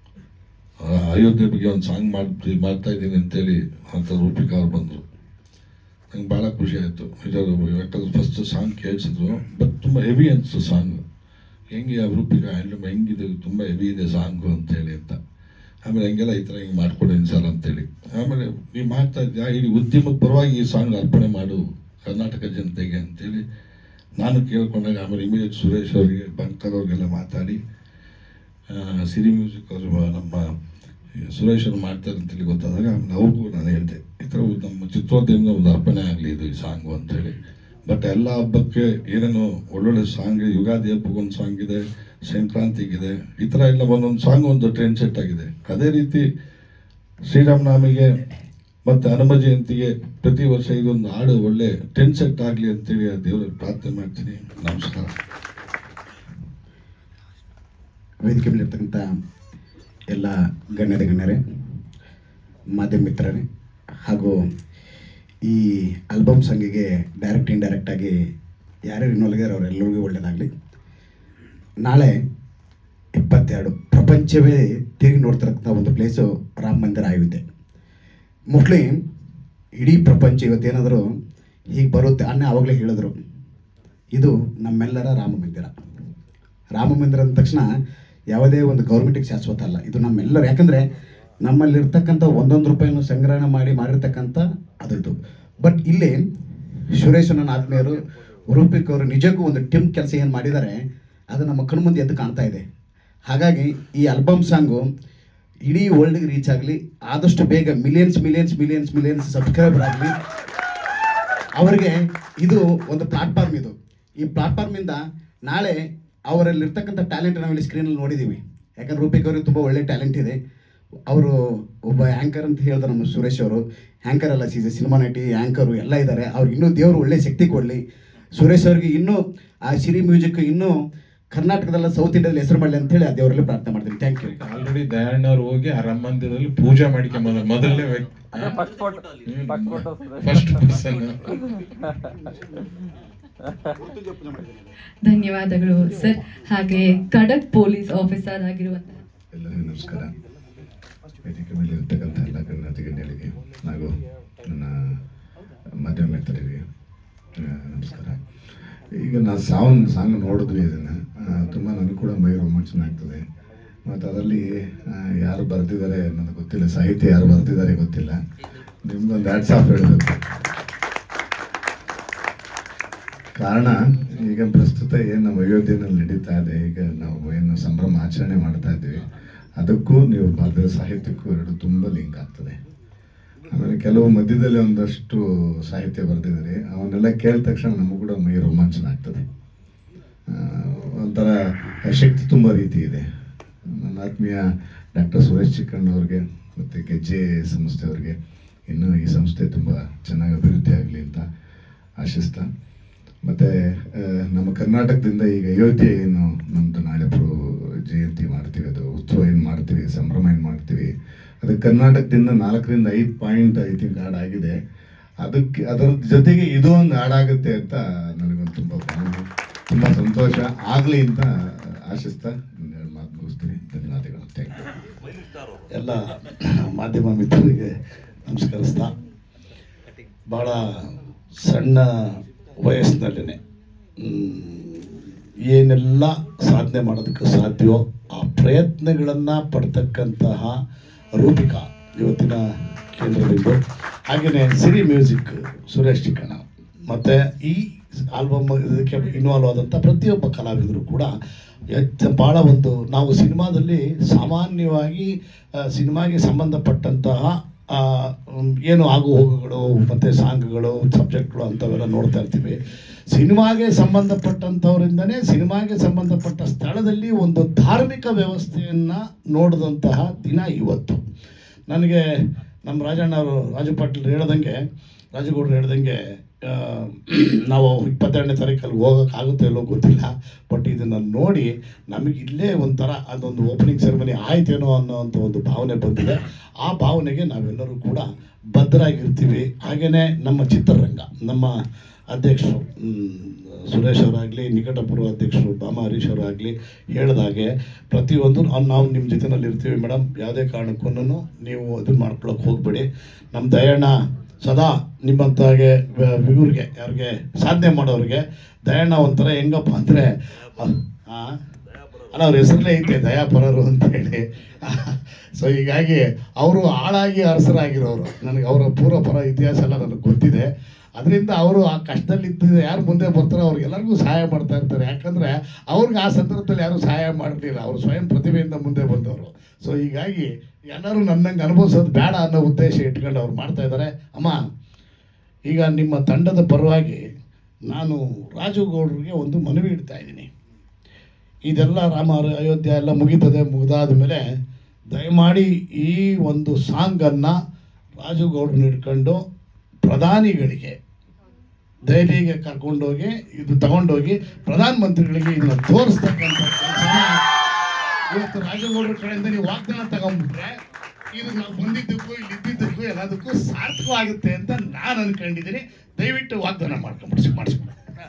ಆ, ಅಯೋಧ್ಯೆ ಬಗ್ಗೆ ಒಂದು ಸಾಂಗ್ ಮಾಡಿ ಮಾಡ್ತಾ ಇದ್ದೀನಿ ಅಂತೇಳಿ ಅಂತ ರೂಪಿಕಾ ಅವ್ರು ಬಂದರು ನಂಗೆ ಭಾಳ ಖುಷಿ ಆಯಿತು ಇದರು ಯಾಕಂದ್ರೆ ಫಸ್ಟ್ ಸಾಂಗ್ ಕೇಳಿಸಿದ್ರು ಬಟ್ ತುಂಬ ಹೆವಿ ಅನಿಸ್ತು ಸಾಂಗ್ ಹೆಂಗೆ ಆ ರೂಪಿಕಾ ಹ್ಯಾಂಡ್ಲೂಮ್ ಹೆಂಗಿದೆ ತುಂಬ ಹೆವಿ ಇದೆ ಸಾಂಗು ಅಂತೇಳಿ ಅಂತ ಆಮೇಲೆ ಹಂಗೆಲ್ಲ ಈ ಥರ ಹಿಂಗೆ ಮಾಡ್ಕೊಡೇನಿ ಸರ್ ಅಂತೇಳಿ ಆಮೇಲೆ ನೀವು ಮಾಡ್ತಾ ಇದ್ಯಾ ಇಡೀ ಉದ್ಯಮದ ಪರವಾಗಿ ಈ ಸಾಂಗ್ ಅರ್ಪಣೆ ಮಾಡು ಕರ್ನಾಟಕ ಜನತೆಗೆ ಅಂತೇಳಿ ನಾನು ಕೇಳ್ಕೊಂಡಾಗ ಆಮೇಲೆ ಇಮಿಡಿಯೇಟ್ ಸುರೇಶ್ ಅವರಿಗೆ ಬಂಕರ್ ಅವ್ರಿಗೆಲ್ಲ ಮಾತಾಡಿ ಆ, ಸಿರಿ ಮ್ಯೂಸಿಕ್ ಅವರು ನಮ್ಮ ಸುರೇಶ್ ಅವರು ಮಾಡ್ತಾರೆ ಅಂತೇಳಿ ಗೊತ್ತಾದಾಗ ಆಮೇಲೆ ಅವ್ರಿಗೂ ನಾನು ಹೇಳಿದೆ ಈ ಥರ ಒಂದು ನಮ್ಮ ಚಿತ್ರೋದ್ಯಮದ ಒಂದು ಅರ್ಪಣೆ ಆಗಲಿ ಇದು ಈ ಸಾಂಗು ಅಂತೇಳಿ ಬಟ್ ಎಲ್ಲ ಹಬ್ಬಕ್ಕೆ ಏನೇನೋ ಒಳ್ಳೊಳ್ಳೆ ಸಾಂಗ್ ಯುಗಾದಿ ಹಬ್ಬಕ್ಕೊಂದು ಸಾಂಗ್ ಇದೆ ಸಂಕ್ರಾಂತಿಗಿದೆ ಈ ಥರ ಎಲ್ಲ ಒಂದೊಂದು ಸಾಂಗ್ ಒಂದು ಟ್ರೆಂಡ್ ಸೆಟ್ ಆಗಿದೆ ಅದೇ ರೀತಿ ಶ್ರೀರಾಮನವಮಿಗೆ ಮತ್ತು ಹನುಮ ಜಯಂತಿಗೆ ಪ್ರತಿ ವರ್ಷ ಇದೊಂದು ಹಾಡು ಒಳ್ಳೆ ಟ್ರೆಂಡ್ ಸೆಟ್ ಆಗಲಿ ಅಂತೇಳಿ ಆ ದೇವರಲ್ಲಿ ಪ್ರಾರ್ಥನೆ ಮಾಡ್ತೀನಿ ನಮಸ್ಕಾರ ವೇದಿಕೆ ಮೇಲಿರ್ತಕ್ಕಂಥ ಎಲ್ಲ ಗಣ್ಯರ ಗಣ್ಯರೇ ಮಾಧ್ಯಮ ಮಿತ್ರರೇ ಹಾಗೂ ಈ ಆಲ್ಬಮ್ ಸಂಗಿಗೆ ಡೈರೆಕ್ಟ್ ಇಂಡೈರೆಕ್ಟಾಗಿ ಯಾರ್ಯಾರು ಇನ್ವಾಲ್ವ್ ಆಗಿದ್ದಾರೆ ಅವರೆಲ್ಲರಿಗೂ ಒಳ್ಳೆಯದಾಗಲಿ ನಾಳೆ ಇಪ್ಪತ್ತೆರಡು ಪ್ರಪಂಚವೇ ತಿರುಗಿ ನೋಡ್ತಿರತಕ್ಕಂಥ ಒಂದು ಪ್ಲೇಸು ರಾಮ ಮಂದಿರ ಅಯೋಧ್ಯೆ ಮೋಸ್ಟ್ಲಿ ಇಡೀ ಪ್ರಪಂಚ ಇವತ್ತೇನಾದರೂ ಹೀಗೆ ಬರುತ್ತೆ ಅನ್ನ ಆವಾಗಲೇ ಹೇಳಿದ್ರು ಇದು ನಮ್ಮೆಲ್ಲರ ರಾಮ ಮಂದಿರ ರಾಮ ಮಂದಿರ ಅಂದ ತಕ್ಷಣ ಯಾವುದೇ ಒಂದು ಗೌರ್ಮೆಂಟಿಗೆ ಶಾಶ್ವತ ಅಲ್ಲ ಇದು ನಮ್ಮೆಲ್ಲರ ಯಾಕಂದರೆ ನಮ್ಮಲ್ಲಿರ್ತಕ್ಕಂಥ ಒಂದೊಂದು ರೂಪಾಯಿನೂ ಸಂಗ್ರಹಣೆ ಮಾಡಿ ಮಾಡಿರ್ತಕ್ಕಂಥ ಅದರದ್ದು ಬಟ್ ಇಲ್ಲಿ ಸುರೇಶ್ ನನ್ನ ಆತ್ಮೀಯರು ರೂಪಿಕ್ ಅವರು ನಿಜಕ್ಕೂ ಒಂದು ಟಿಮ್ ಕೆಲಸ ಏನು ಮಾಡಿದ್ದಾರೆ ಅದು ನಮ್ಮ ಕಣ್ಮುಂದೆ ಎದ್ದು ಕಾಣ್ತಾ ಇದೆ ಹಾಗಾಗಿ ಈ ಆಲ್ಬಮ್ ಸಾಂಗು ಇಡೀ ವರ್ಲ್ಡ್ಗೆ ರೀಚ್ ಆಗಲಿ ಆದಷ್ಟು ಬೇಗ millions millions millions millions subscriber ಆಗಲಿ ಅವರಿಗೆ ಇದು ಒಂದು ಪ್ಲಾಟ್ಫಾರ್ಮ್ ಇದು ಈ ಪ್ಲಾಟ್ಫಾರ್ಮಿಂದ ನಾಳೆ ಅವರಲ್ಲಿರ್ತಕ್ಕಂಥ ಟ್ಯಾಲೆಂಟ್ ನಾವಿಲ್ಲಿ ಸ್ಕ್ರೀನಲ್ಲಿ ನೋಡಿದ್ದೀವಿ ಯಾಕಂದ್ರೆ ರೂಪಿಕ್ ಅವರಿಗೆ ತುಂಬ ಒಳ್ಳೆ ಟ್ಯಾಲೆಂಟ್ ಇದೆ ಅವರು ಒಬ್ಬ ಆ್ಯಂಕರ್ ಅಂತ ಹೇಳಿದ್ರು ನಮ್ಮ ಸುರೇಶ್ ಅವರು ಆ್ಯಂಕರ್ ಅಲ್ಲ ಸೀಸೆ ಸಿನಿಮಾ ನಟಿ ಆ್ಯಂಕರು ಎಲ್ಲ ಇದ್ದಾರೆ ಅವ್ರಿಗೆ ಇನ್ನೂ ದೇವರು ಒಳ್ಳೆ ಶಕ್ತಿ ಕೊಡಲಿ ಸುರೇಶ್ ಅವ್ರಿಗೆ ಇನ್ನೂ ಆ ಸಿರಿ ಮ್ಯೂಸಿಕ್ ಇನ್ನೂ ಕರ್ನಾಟಕದಲ್ಲ ಸೌತ್ ಇಂಡಿಯಾದಲ್ಲಿ ಹೆಸರು ಮಾಡಲಿ ಅಂತೇಳಿ ಆ ದೇವರಲ್ಲಿ ಪ್ರಾರ್ಥನೆ ಮಾಡ್ತೀನಿ ಥ್ಯಾಂಕ್ ಯು ಆಲ್ರೆಡಿ ದಯಾಳ್ ಅವ್ರು ಹೋಗಿ ಆ ರಾಮ ಮಂದಿರದಲ್ಲಿ ಪೂಜೆ ಮಾಡಿಕೊಂಬಂದ ಮೊದಲನೇ ವ್ಯಕ್ತಿ first photo first photo first person ಗುರುತು ಜೋಪಾನ ಮಾಡಿದ್ದೀನಿ ಧನ್ಯವಾದಗಳು ಸರ್ ಹಾಗೆ ಖಡಕ್ ಪೊಲೀಸ್ ಆಫೀಸರ್ ಆಗಿರುವಂತಹ ಎಲ್ಲರಿಗೂ ನಮಸ್ಕಾರ ವೇದಿಕೆ ಮೇಲೆ ಇರ್ತಕ್ಕಂಥ ಎಲ್ಲ ಗಣ್ಯಾತಿ ಗಣ್ಯರಿಗೆ ಹಾಗೂ ನನ್ನ ಮಾಧ್ಯಮ ಮಿತ್ರರಿಗೆ ಆ, ನಮಸ್ಕಾರ ಈಗ ನಾನು ಸಾಂಗ್ ಸಾಂಗ್ ನೋಡಿದ್ವಿ ಇದನ್ನು ತುಂಬ ನನಗೆ ಕೂಡ ಮೈ ರೋಮಾಂಚನ ಆಗ್ತದೆ ಮತ್ತು ಅದರಲ್ಲಿ ಆ, ಯಾರು ಬರೆದಿದ್ದಾರೆ ನನಗೆ ಗೊತ್ತಿಲ್ಲ ಸಾಹಿತ್ಯ ಯಾರು ಬರೆದಿದ್ದಾರೆ ಗೊತ್ತಿಲ್ಲ ನಿಮ್ದೊಂದು ಆ್ಯಡ್ಸ್ ಆಫ್ ಹೇಳಬೇಕು ಕಾರಣ ಈಗ ಪ್ರಸ್ತುತ ಏನು ನಮ್ಮ ಅಯೋಧ್ಯೆಯಲ್ಲಿ ನಡೀತಾ ಇದೆ ಈಗ ನಾವು ಏನು ಸಂಭ್ರಮ ಆಚರಣೆ ಮಾಡ್ತಾ ಇದ್ದೀವಿ ಅದಕ್ಕೂ ನೀವು ಬರೆದ ಸಾಹಿತ್ಯಕ್ಕೂ ಎರಡು ತುಂಬ ಲಿಂಕ್ ಆಗ್ತದೆ ಆಮೇಲೆ ಕೆಲವು ಮಧ್ಯದಲ್ಲಿ ಒಂದಷ್ಟು ಸಾಹಿತ್ಯ ಬರೆದಿದ್ದಾರೆ ಅವನ್ನೆಲ್ಲ ಕೇಳಿದ ತಕ್ಷಣ ನಮಗೂ ಕೂಡ ಮೈ ರೋಮಾಂಚನ ಆಗ್ತದೆ ಆ, ಒಂಥರ ಶಕ್ತಿ ತುಂಬ ರೀತಿ ಇದೆ ನನ್ನ ಆತ್ಮೀಯ ಡಾಕ್ಟರ್ ಸುರೇಶ್ ಚಿಕ್ಕಣ್ಣ ಅವ್ರಿಗೆ ಮತ್ತು ಗೆಜ್ಜೆ ಸಂಸ್ಥೆಯವ್ರಿಗೆ ಇನ್ನೂ ಈ ಸಂಸ್ಥೆ ತುಂಬ ಚೆನ್ನಾಗಿ ಅಭಿವೃದ್ಧಿ ಆಗಲಿ ಅಂತ ಆಶಿಸ್ತಾ ಮತ್ತು ನಮ್ಮ ಕರ್ನಾಟಕದಿಂದ ಈಗ ಅಯೋಧ್ಯೆ ಏನು ನಮ್ಮದು ನಾಳೆ ಪ್ರೋ ಜಯಂತಿ ಮಾಡ್ತೀವಿ ಅದು ಉತ್ಸವ ಏನು ಮಾಡ್ತೀವಿ ಸಂಭ್ರಮ ಏನು ಮಾಡ್ತೀವಿ ಅದು ಕರ್ನಾಟಕದಿಂದ ನಾಲ್ಕರಿಂದ ಐದು ಪಾಯಿಂಟ್ ಐ ಥಿಂಕ್ ಹಾಡ್ ಆಗಿದೆ ಅದಕ್ಕೆ ಅದರ ಜೊತೆಗೆ ಇದು ಒಂದು ಹಾಡಾಗುತ್ತೆ ಅಂತ ನನಗೊಂದು ತುಂಬ ಭಾವನೆ ತುಂಬ ಸಂತೋಷ ಆಗಲಿ ಅಂತ ಆಶಿಸ್ತಾ ಒಂದೆರಡು ಮಾತು ಮುಗಿಸ್ತೀನಿ ಧನ್ಯವಾದಗಳು ಥ್ಯಾಂಕ್ ಯು ಎಲ್ಲ ಮಾಧ್ಯಮ ಮಿತ್ರರಿಗೆ ನಮಸ್ಕರಿಸ್ತಾ ಭಾಳ ಸಣ್ಣ ವಯಸ್ಸಿನಲ್ಲೇ ಏನೆಲ್ಲ ಸಾಧನೆ ಮಾಡೋದಕ್ಕೆ ಸಾಧ್ಯವೋ ಆ ಪ್ರಯತ್ನಗಳನ್ನು ಪಡ್ತಕ್ಕಂತಹ ರೂಪಿಕಾ ಇವತ್ತಿನ ಕೇಂದ್ರಬಿಂದು ಹಾಗೆಯೇ ಸಿರಿ ಮ್ಯೂಸಿಕ್ ಸುರೇಶ್ ಚಿಕ್ಕಣ್ಣ ಮತ್ತು ಈ ಆಲ್ಬಮ್ ಇದಕ್ಕೆ ಇನ್ವಾಲ್ವ್ ಆದಂಥ ಪ್ರತಿಯೊಬ್ಬ ಕಲಾವಿದರು ಕೂಡ ಹೆಚ್ಚ ಭಾಳ ಒಂದು ನಾವು ಸಿನಿಮಾದಲ್ಲಿ ಸಾಮಾನ್ಯವಾಗಿ ಆ, ಸಿನಿಮಾಗೆ ಸಂಬಂಧಪಟ್ಟಂತಹ ಆ, ಮ್, ಏನು ಆಗು ಹೋಗುಗಳು ಮತ್ತು ಸಾಂಗ್ಗಳು ಸಬ್ಜೆಕ್ಟ್ಗಳು ಅಂಥವೆಲ್ಲ ನೋಡ್ತಾ ಇರ್ತೀವಿ ಸಿನಿಮಾಗೆ ಸಂಬಂಧಪಟ್ಟಂಥವರಿಂದನೇ ಸಿನಿಮಾಗೆ ಸಂಬಂಧಪಟ್ಟ ಸ್ಥಳದಲ್ಲಿ ಒಂದು ಧಾರ್ಮಿಕ ವ್ಯವಸ್ಥೆಯನ್ನು ನೋಡಿದಂತಹ ದಿನ ಇವತ್ತು ನನಗೆ ನಮ್ಮ ರಾಜಣ್ಣ ಅವರು ರಾಜು ಪಾಟೀಲ್ ಹೇಳ್ದಂಗೆ ರಾಜಗೌಡರು ಹೇಳ್ದಂಗೆ ಆ, ನಾವು ಇಪ್ಪತ್ತೆರಡನೇ ತಾರೀಕಲ್ಲಿ ಹೋಗೋಕ್ಕಾಗುತ್ತೆ ಇಲ್ಲೋ ಗೊತ್ತಿಲ್ಲ ಬಟ್ ಇದನ್ನು ನೋಡಿ ನಮಗೆ ಇಲ್ಲೇ ಒಂಥರ ಅದೊಂದು ಓಪನಿಂಗ್ ಸೆರೆಮನಿ ಆಯ್ತೇನೋ ಅನ್ನೋವಂಥ ಒಂದು ಭಾವನೆ ಬಂದಿದೆ ಆ ಭಾವನೆಗೆ ನಾವೆಲ್ಲರೂ ಕೂಡ ಬದ್ಧರಾಗಿರ್ತೀವಿ ಹಾಗೆಯೇ ನಮ್ಮ ಚಿತ್ರರಂಗ ನಮ್ಮ ಅಧ್ಯಕ್ಷರು ಮ್, ಸುರೇಶ್ ಅವರಾಗಲಿ ನಿಕಟಪೂರ್ವ ಅಧ್ಯಕ್ಷರು ಬಾಮ ಹರೀಶ್ ಅವರಾಗಲಿ ಹೇಳಿದಾಗೆ ಪ್ರತಿಯೊಂದು ನಾವು- ನಾವು ನಿಮ್ಮ ಜೊತೆನಲ್ಲಿ ಇರ್ತೀವಿ ಮೇಡಮ್ ಯಾವುದೇ ಕಾರಣಕ್ಕೂ ನೀವು ಇದನ್ನು ಮಾಡ್ಕೊಳಕ್ಕೆ ಹೋಗಬೇಡಿ ನಮ್ಮ ದಯಣ್ಣ ಸದಾ ನಿಮ್ಮಂತಾಗೆ ಇವ್ರಿಗೆ ಯಾರಿಗೆ ಸಾಧನೆ ಮಾಡೋರಿಗೆ ದಯಣ್ಣ ಒಂಥರ ಹೆಂಗಪ್ಪ ಅಂದರೆ ಅಲ್ಲ ಅವ್ರ ಹೆಸರಲ್ಲೇ ಐತೆ ದಯಾಪರರು ಅಂತ ಹೇಳಿ ಸೊ ಹೀಗಾಗಿ ಅವರು ಆಳಾಗಿ ಅರಸರಾಗಿರೋರು ನನಗೆ ಅವರ ಪೂರ್ವಪರ ಇತಿಹಾಸ ಎಲ್ಲ ನನಗೆ ಗೊತ್ತಿದೆ ಅದರಿಂದ ಅವರು ಆ ಕಷ್ಟದಲ್ಲಿ ಇದ್ದ ಯಾರು ಮುಂದೆ ಬರ್ತಾರೋ ಅವ್ರಿಗೆಲ್ಲರಿಗೂ ಸಹಾಯ ಮಾಡ್ತಾ ಇರ್ತಾರೆ ಯಾಕಂದರೆ ಅವ್ರಿಗೆ ಆ ಸಂದರ್ಭದಲ್ಲಿ ಯಾರೂ ಸಹಾಯ ಮಾಡಲಿಲ್ಲ ಅವರು ಸ್ವಯಂ ಪ್ರತಿಭೆಯಿಂದ ಮುಂದೆ ಬಂದವರು ಸೊ ಹೀಗಾಗಿ ಎಲ್ಲರೂ ನನ್ನಂಗೆ ಅನುಭವಿಸೋದು ಬೇಡ ಅನ್ನೋ ಉದ್ದೇಶ ಇಟ್ಕೊಂಡು ಅವ್ರು ಮಾಡ್ತಾ ಇದ್ದಾರೆ ಅಮ್ಮ ಈಗ ನಿಮ್ಮ ತಂಡದ ಪರವಾಗಿ ನಾನು ರಾಜು ಗೌಡ್ರಿಗೆ ಒಂದು ಮನವಿ ಇಡ್ತಾ ಇದ್ದೀನಿ ಇದೆಲ್ಲ ರಾಮ ಅಯೋಧ್ಯ ಎಲ್ಲ ಮುಗೀತದೆ ಮುಗಿದಾದ ಮೇಲೆ ದಯಮಾಡಿ ಈ ಒಂದು ಸಾಂಗನ್ನು ರಾಜುಗೌಡ್ರನ್ನ ಇಟ್ಕೊಂಡು ಪ್ರಧಾನಿಗಳಿಗೆ ದೆಹಲಿಗೆ ಕರ್ಕೊಂಡೋಗಿ ಇದು ತಗೊಂಡೋಗಿ ಪ್ರಧಾನಮಂತ್ರಿಗಳಿಗೆ ಇದನ್ನ ತೋರಿಸ್ತಕ್ಕಂಥ ಕೆಲಸ ಇವತ್ತು ರಾಜಗೌಡರ ಕಡೆಯಿಂದ ನೀವು ವಾಗ್ದಾನ ತಗೊಂಡ್ಬಿಟ್ರೆ ಇದು ನಾವು ಬಂದಿದ್ದಕ್ಕೂ ಇಲ್ಲಿ ಇದ್ದಿದ್ದಕ್ಕೂ ಎಲ್ಲದಕ್ಕೂ ಸಾರ್ಥಕವಾಗುತ್ತೆ ಅಂತ ನಾನು ಅನ್ಕೊಂಡಿದ್ದೀನಿ ದಯವಿಟ್ಟು ವಾಗ್ದಾನ ಮಾಡ್ಕೊಂಬಿಡ್ಸಿ ಮಾಡಿಸ್ಬಿಡಿ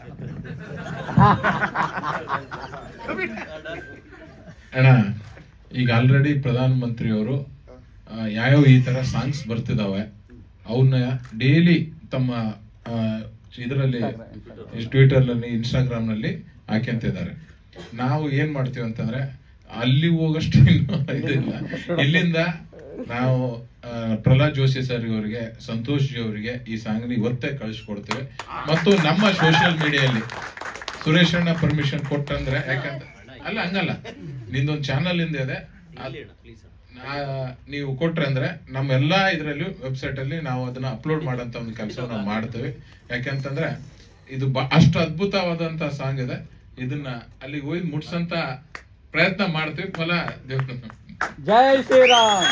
ಅಣ್ಣ ಈಗ ಆಲ್ರೆಡಿ ಪ್ರಧಾನ ಮಂತ್ರಿಯವರು ಯಾವ್ಯಾವ ಈ ತರ ಸಾಂಗ್ಸ್ ಬರ್ತಿದಾವೆ ಅವನ್ನ ಡೈಲಿ ತಮ್ಮ ಇದರಲ್ಲಿ ಟ್ವಿಟರ್ನಲ್ಲಿ ಇನ್ಸ್ಟಾಗ್ರಾಮ್ನಲ್ಲಿ ಹಾಕ್ಯಂತಿದ್ದಾರೆ ನಾವು ಏನ್ ಮಾಡ್ತೀವಿ ಅಂತಂದ್ರೆ ಅಲ್ಲಿ ಹೋಗಷ್ಟು ಇನ್ನು ಇದಿಲ್ಲ ಇಲ್ಲಿಂದ ನಾವು ಆ, ಪ್ರಹ್ಲಾದ್ ಜೋಶಿ ಸರ್ ಅವರಿಗೆ ಸಂತೋಷ್ ಜಿ ಅವರಿಗೆ ಈ ಸಾಂಗ್ನ ಇವತ್ತೇ ಕಳಿಸ್ಕೊಡ್ತೇವೆ ಮತ್ತು ನಮ್ಮ ಸೋಷಿಯಲ್ ಮೀಡಿಯಲ್ಲಿ ಸುರೇಶ್ ಅಣ್ಣ ಪರ್ಮಿಷನ್ ಕೊಟ್ಟಂದ್ರೆ ಯಾಕಂದ್ರೆ ಅಲ್ಲ ಹಂಗಲ್ಲ ನಿಂದೊಂದು ಚಾನಲ್ ಇಂದ ಇದೆ ಅದ್- ನಾ- ನೀವು ಕೊಟ್ರೆ ಅಂದ್ರೆ ನಮ್ಮೆಲ್ಲಾ ಇದರಲ್ಲೂ ವೆಬ್ಸೈಟ್ ಅಲ್ಲಿ ನಾವು ಅದನ್ನ ಅಪ್ಲೋಡ್ ಮಾಡಂತ ಒಂದು ಕೆಲಸ ನಾವು ಮಾಡ್ತೇವೆ ಯಾಕಂತಂದ್ರೆ ಇದು ಬ- ಅಷ್ಟು ಅದ್ಭುತವಾದಂತ ಸಾಂಗ್ ಇದೆ ಇದನ್ನ ಅಲ್ಲಿಗೆ ಹೋಗಿ ಮುಟ್ಸಂತ ಪ್ರಯತ್ನ ಮಾಡ್ತೀವಿ ಫಲ ದೇವ್ರ ಜೈ ಶ್ರೀರಾಮ್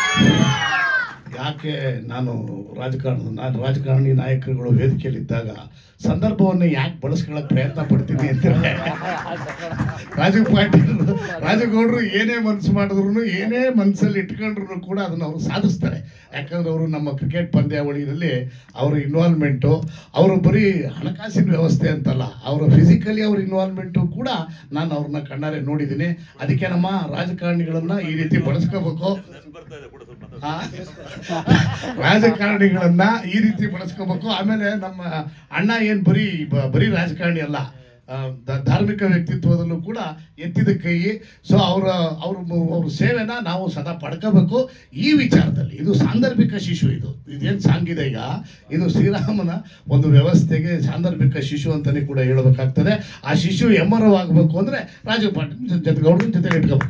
ಯಾಕೆ ನಾನು ರಾಜಕಾರಣ ನಾನು ರಾಜಕಾರಣಿ ನಾಯಕರುಗಳು ವೇದಿಕೆಯಲ್ಲಿದ್ದಾಗ ಸಂದರ್ಭವನ್ನು ಯಾಕೆ ಬಳಸ್ಕೊಳ್ಳೋಕೆ ಪ್ರಯತ್ನ ಪಡ್ತೀನಿ ಅಂತಂದ್ರೆ ರಾಜು ಪಾಟೀಲ್ ರಾಜಗೌಡರು ಏನೇ ಮನಸ್ಸು ಮಾಡಿದ್ರು ಏನೇ ಮನಸ್ಸಲ್ಲಿ ಇಟ್ಕೊಂಡ್ರು ಕೂಡ ಅದನ್ನು ಅವರು ಸಾಧಿಸ್ತಾರೆ ಯಾಕಂದ್ರೆ ಅವರು ನಮ್ಮ ಕ್ರಿಕೆಟ್ ಪಂದ್ಯಾವಳಿಯಲ್ಲಿ ಅವರ ಇನ್ವಾಲ್ವ್ಮೆಂಟು ಅವರು ಬರೀ ಹಣಕಾಸಿನ ವ್ಯವಸ್ಥೆ ಅಂತಲ್ಲ ಅವರ ಫಿಸಿಕಲಿ ಅವ್ರ ಇನ್ವಾಲ್ವ್ಮೆಂಟು ಕೂಡ ನಾನು ಅವ್ರನ್ನ ಕಣ್ಣಾರೆ ನೋಡಿದ್ದೀನಿ ಅದಕ್ಕೆ ನಮ್ಮ ರಾಜಕಾರಣಿಗಳನ್ನ ಈ ರೀತಿ ಬಳಸ್ಕೋಬೇಕು ಆ? ರಾಜಕಾರಣಿಗಳನ್ನ ಈ ರೀತಿ ಬಳಸ್ಕೋಬೇಕು ಆಮೇಲೆ ನಮ್ಮ ಅಣ್ಣ ಏನ್ ಬರೀ ಬ- ಬರೀ ರಾಜಕಾರಣಿ ಅಲ್ಲ ಆ, ಧ- ಧಾರ್ಮಿಕ ವ್ಯಕ್ತಿತ್ವದಲ್ಲೂ ಕೂಡ ಎತ್ತಿದ ಕೈ ಸೊ ಅವರ ಅವ್ರ ಅವ್ರ ಸೇವೆನ ನಾವು ಸದಾ ಪಡ್ಕೋಬೇಕು ಈ ವಿಚಾರದಲ್ಲಿ ಇದು ಸಾಂದರ್ಭಿಕ ಶಿಶು ಇದು ಇದೇನು ಸಾಂಗಿದೆ ಈಗ ಇದು ಶ್ರೀರಾಮನ ಒಂದು ವ್ಯವಸ್ಥೆಗೆ ಸಾಂದರ್ಭಿಕ ಶಿಶು ಅಂತಾನೆ ಕೂಡ ಹೇಳಬೇಕಾಗ್ತದೆ ಆ ಶಿಶು ಎಮ್ಮರವಾಗಬೇಕು ಅಂದ್ರೆ ರಾಜು ಪಾಟೀಲ್ ಜೊತೆ ಗೌಡ್ರನ್ ಜೊತೆ ಇಟ್ಕೋಬೇಕು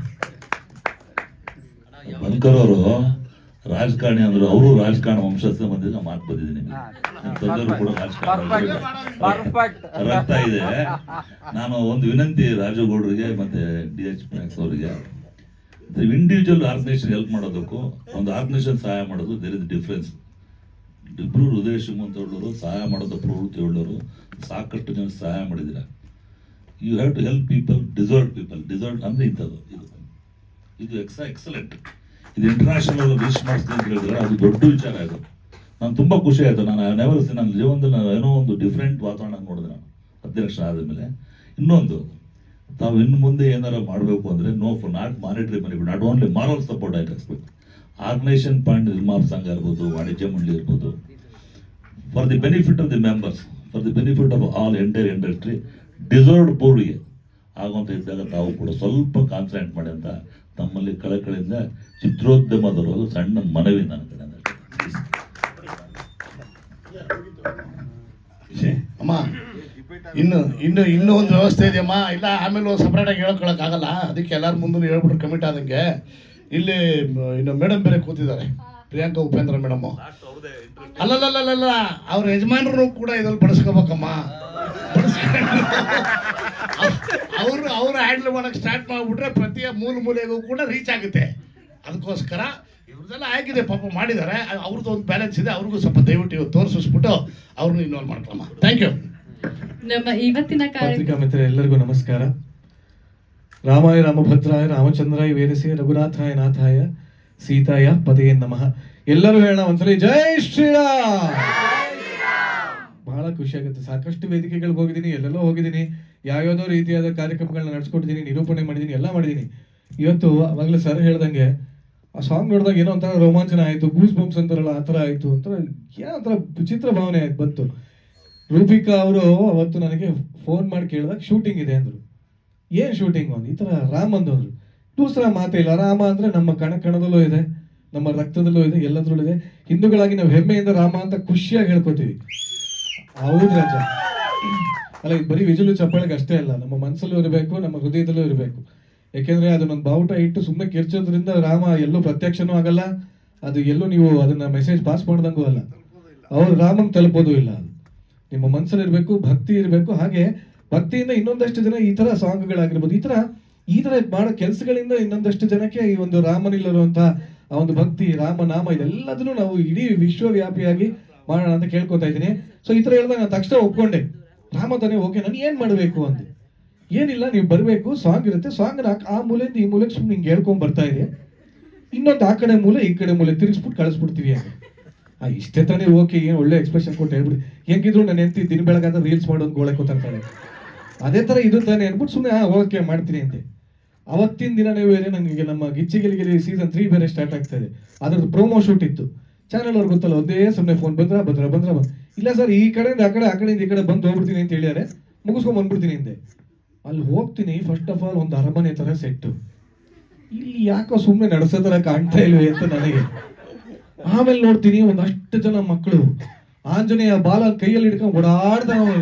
ಬಂಕರ್ ಅವರು ರಾಜಕಾರಣಿ ಅಂದ್ರು ಅವರು ರಾಜಕಾರಣ ವಂಶಸ್ಥ ಬಂದಿದ್ದ ಮಾತು ಬಂದಿದ್ದೀನಿ ನನ್ನ ತಂದೆಯವರು ಕೂಡ ರಾಜಕಾರಣ ಪರ್ಫೆಕ್ಟ್ ರಕ್ತ ಇದೆ ನಾನು ಒಂದು ವಿನಂತಿ ರಾಜಗೌಡರಿಗೆ ಮತ್ತೆ ಡಿ ಎಚ್ ಮ್ಯಾಕ್ಸ್ ಅವರಿಗೆ ಇಂಡಿವಿಜುವಲ್ ಆರ್ಗನೈಸೇಷನ್ ಹೆಲ್ಪ್ ಮಾಡೋದಕ್ಕೂ ಒಂದು ಆರ್ಗನೈಸೇಷನ್ ಸಹಾಯ ಮಾಡೋದು ದೇರ್ ಇಸ್ ಡಿಫ್ರೆನ್ಸ್ ಇಬ್ರು ಹೃದಯ ಶ್ರೀಮಂತ ಉಳ್ಳವರು ಸಹಾಯ ಮಾಡೋದು ಪ್ರವೃತ್ತಿ ಉಳ್ಳವರು ಸಾಕಷ್ಟು ಜನ ಸಹಾಯ ಮಾಡಿದ್ದೀರ you have to help people deserve people deserve ಅಂದ್ರೆ ಇಂಥದ್ದು ಇದು ಇದು ಎಕ್ಸ ಎಕ್ಸಲೆಂಟ್ ಇದು ಇಂಟರ್ನ್ಯಾಷನಲ್ ರೀಚ್ ಮಾಡಿಸ್ತೀನಿ ಅಂತ ಹೇಳಿದ್ರೆ ಅದು ದೊಡ್ಡ ವಿಚಾರ ಇದು ನಾನು ತುಂಬಾ ಖುಷಿ ಆಯ್ತು ನಾನು ನೆವರ್ ನನ್ನ ಜೀವನದಲ್ಲಿ ನಾನು ಏನೋ ಒಂದು ಡಿಫ್ರೆಂಟ್ ವಾತಾವರಣ ನೋಡಿದೆ ನಾನು ಅಧ್ಯಕ್ಷ ಆದಮೇಲೆ ಇನ್ನೊಂದು ತಾವು ಇನ್ನು ಮುಂದೆ ಏನಾರ ಮಾಡಬೇಕು ಅಂದ್ರೆ no for not monetary money not only moral support I expect organisation point ನಿರ್ಮಾಣ ಸಂಘ ಇರ್ಬೋದು ವಾಣಿಜ್ಯ ಮಂಡಳಿ ಇರ್ಬೋದು for the benefit of the members for the benefit of all entire industry deserved ಪೂರ್ಗೆ ಆಗುವಂತ ಇದ್ದಾಗ ತಾವು ಕೂಡ ಸ್ವಲ್ಪ ಕಾನ್ಸಂಟ್ರೇಟ್ ಮಾಡಿ ಅಂತ ತಮ್ಮಲ್ಲಿ ಕಳಕಳಿಯಿಂದ ಚಿತ್ರೋದ್ಯಮದವರು ಸಣ್ಣ ಮನವಿ ನನ್ನ ಕಡೆಯಿಂದ Please. ಅಮ್ಮ ಇನ್ನು ಇನ್ನು ಇನ್ನೂ ಒಂದು ವ್ಯವಸ್ಥೆ ಇದೆಯಮ್ಮ ಇಲ್ಲ ಆಮೇಲೆ ಒಂದು ಸಪ್ರೇಟಾಗಿ ಹೇಳ್ಕೊಳಕ್ಕಾಗಲ್ಲ ಅದಕ್ಕೆ ಎಲ್ಲರ ಮುಂದೆ ಹೇಳ್ಬಿಟ್ರು ಕಮಿಟ್ ಆದಂಗೆ ಇಲ್ಲಿ ಮ- ಇನ್ನು ಮೇಡಮ್ ಬೇರೆ ಕೂತಿದ್ದಾರೆ ಪ್ರಿಯಾಂಕಾ ಉಪೇಂದ್ರ ಮೇಡಮ್ ಅಲ್ಲಲ್ಲಲ್ಲಲ್ಲ ಅವ್ರ ಯಜಮಾನರು ಕೂಡ ಇದ್ರಲ್ಲಿ ಬಳಸ್ಕೋಬೇಕಮ್ಮ ಅವರು ಅವ್ರು ಹ್ಯಾಂಡಲ್ ಮಾಡಕ್ ಸ್ಟಾರ್ಟ್ ಮಾಡ್ಬಿಟ್ರೆ ಪ್ರತಿಯ ಮೂಲ ಮೂಲೆಗೂ ಕೂಡ ರೀಚ್ ಆಗುತ್ತೆ ಅದಕ್ಕೋಸ್ಕರ ಇವ್ರದ್ದೆಲ್ಲ ಆಗಿದೆ ಪಾಪ ಮಾಡಿದ್ದಾರೆ ಅವ್ರದ್ದು ಒಂದು ಬ್ಯಾಲೆನ್ಸ್ ಇದೆ ಅವ್ರಿಗೂ ಸ್ವಲ್ಪ ದಯವಿಟ್ಟು ಇವತ್ತು ತೋರಿಸಿಸ್ಬಿಟ್ಟು ಅವ್ರನ್ನ ಇನ್ವಾಲ್ವ್ ಮಾಡ್ಕೊಳಮ್ಮ ಥ್ಯಾಂಕ್ ಯು ನಮ್ಮ ಇವತ್ತಿನ ಕಾರ್ಯ ಪತ್ರಿಕಾ ಮಿತ್ರ ಎಲ್ಲರಿಗೂ ನಮಸ್ಕಾರ ರಾಮಾಯ ರಾಮಭದ್ರಾಯ ರಾಮಚಂದ್ರಾಯ ವೇರಸೆ ರಘುನಾಥಾಯ ನಾಥಾಯ ಸೀತಾಯ ಪದಯೇ ನಮಃ ಎಲ್ಲರೂ ಹೇಳೋಣ ಒಂದ್ಸಲಿ ಜೈ ಶ್ರೀರಾಮ್ ಬಹಳ ಖುಷಿ ಆಗುತ್ತೆ ಸಾಕಷ್ಟು ವೇದಿಕೆಗಳಿಗೆ ಹೋಗಿದ್ದೀನಿ ಎಲ್ಲೆಲ್ಲೋ ಹೋಗಿದ್ದೀನಿ ಯಾವ್ಯಾವ್ದೋ ರೀತಿಯಾದ ಕಾರ್ಯಕ್ರಮಗಳನ್ನ ನಡೆಸ್ಕೊಟ್ಟಿದ್ದೀನಿ ನಿರೂಪಣೆ ಮಾಡಿದ್ದೀನಿ ಎಲ್ಲ ಮಾಡಿದ್ದೀನಿ ಇವತ್ತು ಅವಾಗಲೇ ಸರ್ ಹೇಳ್ದಂಗೆ ಆ ಸಾಂಗ್ ನೋಡಿದಾಗ ಏನೋ ಒಂಥರ ರೋಮಾಂಚನ ಆಯಿತು ಗೂಸ್ ಬಂಪ್ಸ್ ಅಂತಾರಲ್ಲ ಆ ಥರ ಆಯಿತು ಒಂಥರ ಏನೋ ಒಂಥರ ವಿಚಿತ್ರ ಭಾವನೆ ಆಯ್ತು ಬಂತು ರೂಪಿಕಾ ಅವರು ಅವತ್ತು ನನಗೆ ಫೋನ್ ಮಾಡಿ ಕೇಳಿದಾಗ ಶೂಟಿಂಗ್ ಇದೆ ಅಂದ್ರು ಏನ್ ಶೂಟಿಂಗ್ ಒಂದು ಈ ತರ ರಾಮ್ ಅಂದ್ರು ದೂಸರ ಮಾತೇ ಇಲ್ಲ ರಾಮ ಅಂದ್ರೆ ನಮ್ಮ ಕಣ ಕಣದಲ್ಲೂ ಇದೆ ನಮ್ಮ ರಕ್ತದಲ್ಲೂ ಇದೆ ಎಲ್ಲದ್ರಲ್ಲೂ ಇದೆ ಹಿಂದೂಗಳಾಗಿ ನಾವು ಹೆಮ್ಮೆಯಿಂದ ರಾಮ ಅಂತ ಖುಷಿಯಾಗಿ ಹೇಳ್ಕೊತೀವಿ ಹೌದು ರಾಜ ಅಲ್ಲ ಇದು ಬರೀ ವಿಜುಲು ಚಪ್ಪಾಳಿಗೆ ಅಷ್ಟೇ ಅಲ್ಲ ನಮ್ಮ ಮನಸ್ಸಲ್ಲೂ ಇರಬೇಕು ನಮ್ಮ ಹೃದಯದಲ್ಲೂ ಇರಬೇಕು ಯಾಕೆಂದ್ರೆ ಅದನ್ನೊಂದು ಬಾವುಟ ಇಟ್ಟು ಸುಮ್ಮನೆ ಕಿರ್ಚೋದ್ರಿಂದ ರಾಮ ಎಲ್ಲೂ ಪ್ರತ್ಯಕ್ಷನೂ ಆಗಲ್ಲ ಅದು ಎಲ್ಲೂ ನೀವು ಅದನ್ನ ಮೆಸೇಜ್ ಪಾಸ್ ಮಾಡ್ದಂಗೂ ಅಲ್ಲ ಅವ್ರು ರಾಮನ್ ತಲುಪೋದು ಇಲ್ಲ ಅದು ನಿಮ್ಮ ಮನಸ್ಸಲ್ಲಿ ಇರಬೇಕು ಭಕ್ತಿ ಇರಬೇಕು ಹಾಗೆ ಭಕ್ತಿಯಿಂದ ಇನ್ನೊಂದಷ್ಟು ಜನ ಈ ತರ ಸಾಂಗ್ಗಳಾಗಿರ್ಬೋದು ಈ ತರ ಈ ತರ ಮಾಡೋ ಕೆಲಸಗಳಿಂದ ಇನ್ನೊಂದಷ್ಟು ಜನಕ್ಕೆ ಈ ಒಂದು ರಾಮನಲ್ಲಿರುವಂತಹ ಆ ಒಂದು ಭಕ್ತಿ ರಾಮನಾಮ ಇದೆಲ್ಲದನ್ನು ನಾವು ಇಡೀ ವಿಶ್ವವ್ಯಾಪಿಯಾಗಿ ಮಾಡೋಣ ಅಂತ ಕೇಳ್ಕೊತಾ ಇದ್ದೀನಿ ಸೊ ಈ ತರ ಹೇಳಿದಾಗ ನಾನು ತಕ್ಷಣ ಒಪ್ಕೊಂಡೆ ರಾಮ ತಾನೇ ಓಕೆ ನಾನು ಏನ್ ಮಾಡಬೇಕು ಅಂತ ಏನಿಲ್ಲ ನೀವು ಬರಬೇಕು ಸಾಂಗ್ ಇರುತ್ತೆ ಸಾಂಗ್ ಆ ಮೂಲೆಯಿಂದ ಈ ಮೂಲೆಗೆ ಸುಮ್ಮನೆ ಹಿಂಗೆ ಹೇಳ್ಕೊಂಡ್ ಬರ್ತಾ ಇದೆ ಇನ್ನೊಂದು ಆ ಕಡೆ ಮೂಲೆ ಈ ಕಡೆ ಮೂಲೆ ತಿರ್ಗಿಸ್ಬಿಟ್ಟು ಕಳಿಸ್ಬಿಡ್ತೀವಿ ಅಂತ ಆ ಇಷ್ಟೇ ತಾನೇ ಓಕೆ ಏನು ಒಳ್ಳೆ ಎಕ್ಸ್ಪ್ರೆಷನ್ ಕೊಟ್ಟು ಹೇಳ್ಬಿಡಿ ಹೆಂಗಿದ್ರು ನಾನು ಎಂತಿ ದಿನ ಬೆಳಗಾದ ರೀಲ್ಸ್ ಮಾಡೋದು ಗೋಳೆ ಕೂತಾಡ್ತಾಳೆ ಅದೇ ತರ ಇದು ತಾನೇ ಅನ್ಬಿಟ್ಟು ಸುಮ್ಮನೆ ಓಕೆ ಮಾಡ್ತೀನಿ ಅಂತೆ ಅವತ್ತಿನ ದಿನನೇ ಬೇರೆ ನನಗೆ ನಮ್ಮ ಗಿಚ್ಚಿಗಿಲಿಗಿಲಿ ಸೀಸನ್ ತ್ರೀ ಬೇರೆ ಸ್ಟಾರ್ಟ್ ಆಗ್ತಾ ಇದೆ ಅದ್ರದ್ದು ಪ್ರೋಮೋ ಶೂಟ್ ಇತ್ತು ಚಾನಲ್ ಅವ್ರು ಗೊತ್ತಲ್ಲ ಒಂದೇ ಸುಮ್ಮನೆ ಫೋನ್ ಬಂದ್ರ ಬಂದ್ರ ಬಂದ್ರ ಬಂದ್ ಇಲ್ಲ ಸರ್ ಈ ಕಡೆಯಿಂದ ಆ ಕಡೆ ಆ ಕಡೆಯಿಂದ ಈ ಕಡೆ ಬಂದು ಹೋಗ್ಬಿಡ್ತೀನಿ ಅಂತ ಹೇಳಿದಾರೆ ಮುಗಿಸ್ಕೊಂಡ್ ಬಂದ್ಬಿಡ್ತೀನಿ ಹಿಂದೆ ಅಲ್ಲಿ ಹೋಗ್ತೀನಿ ಫಸ್ಟ್ ಆಫ್ ಆಲ್ ಒಂದು ಅರಮನೆ ತರ ಸೆಟ್ಟು ಇಲ್ಲಿ ಯಾಕೋ ಸುಮ್ಮನೆ ನಡೆಸೋ ತರ ಕಾಣ್ತಾ ಇಲ್ವೇ ಅಂತ ನನಗೆ ಆಮೇಲೆ ನೋಡ್ತೀನಿ ಒಂದಷ್ಟು ಜನ ಮಕ್ಕಳು ಆಂಜನೇಯ ಬಾಲ ಕೈಯಲ್ಲಿ ಹಿಡ್ಕೊಂಡು ಓಡಾಡ್ತಾವ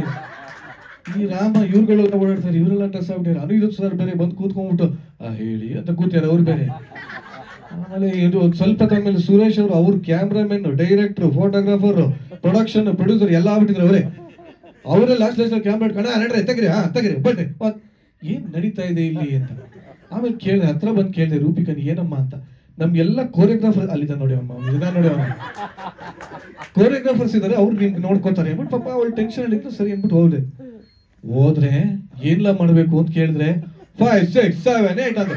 ಈ ರಾಮ ಇವ್ರುಗಳೆಲ್ಲ ಓಡಾಡ್ತಾರೆ ಇವರೆಲ್ಲ ಡ್ರೆಸ್ ಆಗ್ಬಿಟ್ಟಾರೆ ಅನಿರುದ್ಧ ಸರ್ ಬೇರೆ ಬಂದು ಕೂತ್ಕೊಂಡ್ಬಿಟ್ಟು ಆ ಹೇಳಿ ಅಂತ ಕೂತ್ಯಾರ ಅವ್ರು ಬೇರೆ ಆಮೇಲೆ ಇದು ಒಂದ್ ಸ್ವಲ್ಪ ತಮ್ಮೇಲೆ ಸುರೇಶ್ ಅವರು ಅವ್ರ cameraman director photographer production producer ಎಲ್ಲ ಆಗ್ಬಿಟ್ಟಿದ್ರು ಅವರೇ ಅವರೇ ಲಾಸ್ಟ್ ಲಾಸ್ಟ್ ಕ್ಯಾಮ್ರಾ ಇಟ್ಕೊಂಡು "ಆ, ನಡ್ರಿ ತೆಗ್ರಿ ಹಾ ತೆಗ್ರಿ ಬನ್ನಿ ಬಾ." ಏನ್ ನಡೀತಾ ಇದೆ ಇಲ್ಲಿ ಅಂತ ಆಮೇಲೆ ಕೇಳಿದೆ ಹತ್ರ ಬಂದು ಕೇಳಿದೆ ರೂಪಿಕನ್ ಏನಮ್ಮ ಅಂತ ನಮ್ಗೆಲ್ಲ ಕೋರಿಯೋಗ್ರಾಫರ್ ಅಲ್ಲಿದ್ದ ನೋಡಿ ಅಮ್ಮ ಇದನ್ನ ನೋಡಿ ಅವನು ಕೋರಿಯೋಗ್ರಾಫರ್ಸ್ ಇದಾರೆ ಅವ್ರು ನಿಮ್ಗೆ ನೋಡ್ಕೋತಾರೆ ಅಂದ್ಬಿಟ್ಟು ಪಾಪ ಅವಳು ಟೆನ್ಷನ್ ಇದ್ದು ಸರಿ ಅಂದ್ಬಿಟ್ಟು ಹೋಗ್ಲೆ ಹೋದ್ರೆ ಏನ್ಲ ಮಾಡ್ಬೇಕು ಅಂತ ಕೇಳಿದ್ರೆ ಫೈವ್ ಸಿಕ್ಸ್ ಸೆವೆನ್ ಏಟ್ ಅಂತ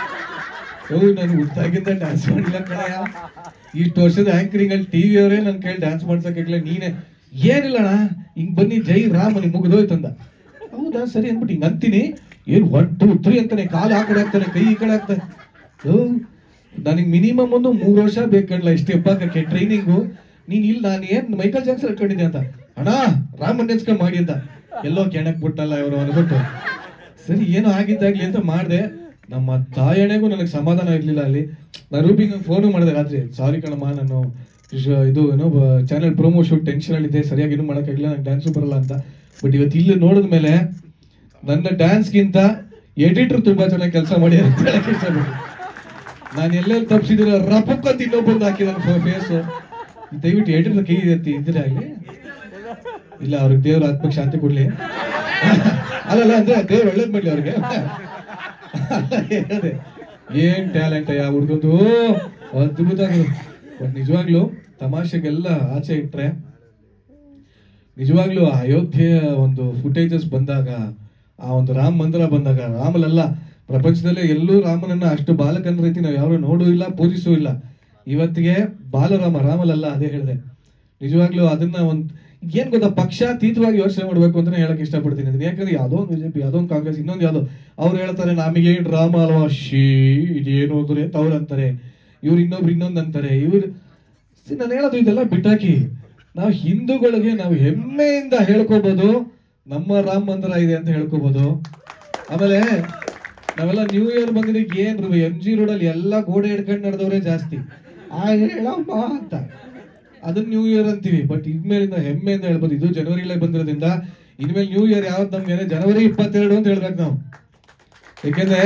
ಓ ನಾನು ಹುಟ್ಟಾಗಿಂದ ಡ್ಯಾನ್ಸ್ ಮಾಡಿಲ್ಲ ಕಣಯ್ಯ ಇಷ್ಟು ವರ್ಷದ ಆಂಕರಿಂಗ್ ಅಲ್ಲಿ ಟಿವಿ ಅವರೇ ನನ್ನ ಕೈಲಿ ಡ್ಯಾನ್ಸ್ ಮಾಡ್ಸಕ್ಕಾಗಿಲ್ಲ ನೀನೆ ಏನಿಲ್ಲಣ್ಣ ಹಿಂಗ್ ಬನ್ನಿ ಜೈ ರಾಮ್ ನಿಮ್ ಮುಗಿದೋಯ್ತಂದ ಹೌದಾ ಸರಿ ಅಂದ್ಬಿಟ್ಟು ಹಿಂಗ್ ಅಂತೀನಿ ಏನ್ ಒನ್ ಟೂ ತ್ರೀ ಅಂತಾನೆ ಕಾಲು ಆ ಕಡೆ ಹಾಕ್ತಾನೆ ಕೈ ಈ ಕಡೆ ಹಾಕ್ತಾನೆ ಓ ನನಗೆ ಮಿನಿಮಮ್ ಒಂದು ಮೂರು ವರ್ಷ ಬೇಕಣ್ಣ ಇಷ್ಟು ಹೆಬ್ಬಾಕಕ್ಕೆ ಟ್ರೈನಿಂಗು ನೀನ್ ಇಲ್ಲಿ ನಾನು ಏನ್ ಮೈಕಲ್ ಜಾಕ್ಸನ್ ಇಟ್ಕೊಂಡಿದ್ದೆ ಅಂತ ಅಣ್ಣ ರಾಮನ್ ನೆನ್ಸ್ಕೊಂಡ್ ಮಾಡಿ ಅಂತ ಎಲ್ಲೋ ಕೆಣಕ್ ಬಿಟ್ಟಲ್ಲ ಇವರು ಅಂದ್ಬಿಟ್ಟು ಸರಿ ಏನೋ ಆಗಿದ್ದಾಗ್ಲಿ ಅಂತ ಮಾಡಿದೆ ನಮ್ಮ ತಾಯಣೆಗೂ ನನಗೆ ಸಮಾಧಾನ ಇರ್ಲಿಲ್ಲ ಅಲ್ಲಿ ನಾನು ರೂಪಿಂಗ್ ಫೋನು ಮಾಡಿದೆ ರಾತ್ರಿ ಸಾರಿ ಕಣಮ್ಮ ನಾನು ಇಶ್- ಇದು ಏನೋ ಚಾನೆಲ್ ಪ್ರೊಮೋ ಶೂಟ್ ಟೆನ್ಷನ್ ಅಲ್ಲಿ ಇದೆ ಸರಿಯಾಗಿ ಏನು ಮಾಡೋಕ್ಕಾಗಿಲ್ಲ ನಂಗೆ ಡ್ಯಾನ್ಸು ಬರಲ್ಲ ಅಂತ ಬಟ್ ಇವತ್ತು ಇಲ್ಲಿ ನೋಡಿದ ಮೇಲೆ ನನ್ನ ಡ್ಯಾನ್ಸ್ಗಿಂತ ಎಡಿಟರ್ ತುಂಬಾ ಚೆನ್ನಾಗಿ ಕೆಲಸ ಮಾಡಿ ಅಂತ ಹೇಳಕ್ ಇಷ್ಟಪಡ್ತೀನಿ ನಾನು ಎಲ್ಲೆಲ್ಲಿ ತಪ್ಪಿಸಿದ್ರೆ ರಪಕ್ಕ ಅಂತ ಇನ್ನೊಬ್ಬಂದು ಹಾಕಿದಾನೆ ಫೇಸ್ ದಯವಿಟ್ಟು ಎಡಿಟರ್ ಕೈ ಎತ್ತಿ ಇದ್ರೆ ಆಗಲಿ ಇಲ್ಲ ಅವ್ರಿಗೆ ದೇವ್ರ ಆತ್ಮಕ್ಕೆ ಶಾಂತಿ ಕೊಡ್ಲಿ ಅಲ್ಲಲ್ಲ ಅಂದ್ರೆ ದೇವ್ರು ಒಳ್ಳೇದ್ ಮಾಡ್ಲಿ ಅವ್ರಿಗೆ ಹೇಳ್ದೆ ಏನ್ ಟ್ಯಾಲೆಂಟ್ ಯಾ ಹುಡ್ಗಂದು ಅದ್ಭುತ ಬಟ್ ನಿಜವಾಗ್ಲು ತಮಾಷೆಗೆಲ್ಲ ಆಚೆ ಇಟ್ರೆ ನಿಜವಾಗ್ಲೂ ಆ ಅಯೋಧ್ಯೆಯ ಒಂದು ಫುಟೇಜಸ್ ಬಂದಾಗ ಆ ಒಂದು ರಾಮ ಮಂದಿರ ಬಂದಾಗ ರಾಮಲಲ್ಲ ಪ್ರಪಂಚದಲ್ಲೇ ಎಲ್ಲೂ ರಾಮನನ್ನ ಅಷ್ಟು ಬಾಲಕನ ರೀತಿ ನಾವು ಯಾರು ನೋಡೂ ಇಲ್ಲ ಪೂಜಿಸೂ ಇಲ್ಲ ಇವತ್ತಿಗೆ ಬಾಲರಾಮ ರಾಮಲಲ್ಲ ಅದೇ ಹೇಳಿದೆ ನಿಜವಾಗ್ಲೂ ಅದನ್ನ ಒಂದ್ ಏನ್ ಗೊತ್ತಾ ಪಕ್ಷಾತೀತವಾಗಿ ಯೋಚನೆ ಮಾಡ್ಬೇಕು ಅಂತ ಹೇಳಕ್ ಇಷ್ಟಪಡ್ತೀನಿ ಅದನ್ನ ಯಾಕಂದ್ರೆ ಯಾವ್ದೋ ಒಂದು ಬಿಜೆಪಿ ಯಾವ್ದೋ ಒಂದು ಕಾಂಗ್ರೆಸ್ ಇನ್ನೊಂದು ಯಾವ್ದೋ ಅವ್ರು ಹೇಳ್ತಾರೆ ನಮಗೇನ್ ರಾಮ ಅಲ್ವಾ ಶೀ ಇದೇನು ಅಂದ್ರೆ ಅಂತ ಅವ್ರು ಅಂತಾರೆ ಇವ್ರು ಇನ್ನೊಬ್ರು ಇನ್ನೊಂದು ಅಂತಾರೆ ಇವ್ರು See, ನಾನು ಹೇಳೋದು ಇದೆಲ್ಲ ಬಿಟ್ಟಾಕಿ ನಾವು ಹಿಂದೂಗಳಿಗೆ ನಾವು ಹೆಮ್ಮೆಯಿಂದ ಹೇಳ್ಕೋಬಹುದು ನಮ್ಮ ರಾಮ ಮಂದಿರ ಇದೆ ಅಂತ ಹೇಳ್ಕೋಬಹುದು ಆಮೇಲೆ ನಾವೆಲ್ಲ ನ್ಯೂ ಇಯರ್ ಬಂದಿದ್ರೆ ಏನ್ ಎಂ ಜಿ ರೋಡ್ ಅಲ್ಲಿ ಎಲ್ಲ ಗೋಡೆ ಹಿಡ್ಕೊಂಡು ನಡೆದವರೇ ಜಾಸ್ತಿ ಆ ಹೇಳಮ್ಮ ಅಂತ ಅದನ್ನ ನ್ಯೂ ಇಯರ್ ಅಂತೀವಿ ಬಟ್ ಇನ್ಮೇಲಿಂದ ಹೆಮ್ಮೆಯಿಂದ ಹೇಳ್ಬೋದು ಇದು ಜನವರಿಲೇ ಬಂದಿರೋದ್ರಿಂದ ಇನ್ಮೇಲೆ ನ್ಯೂ ಇಯರ್ ಯಾವತ್ತು ನಮ್ಗೆ ಜನವರಿ ಇಪ್ಪತ್ತೆರಡು ಅಂತ ಹೇಳ್ಬೇಕು ನಾವು ಯಾಕೆಂದ್ರೆ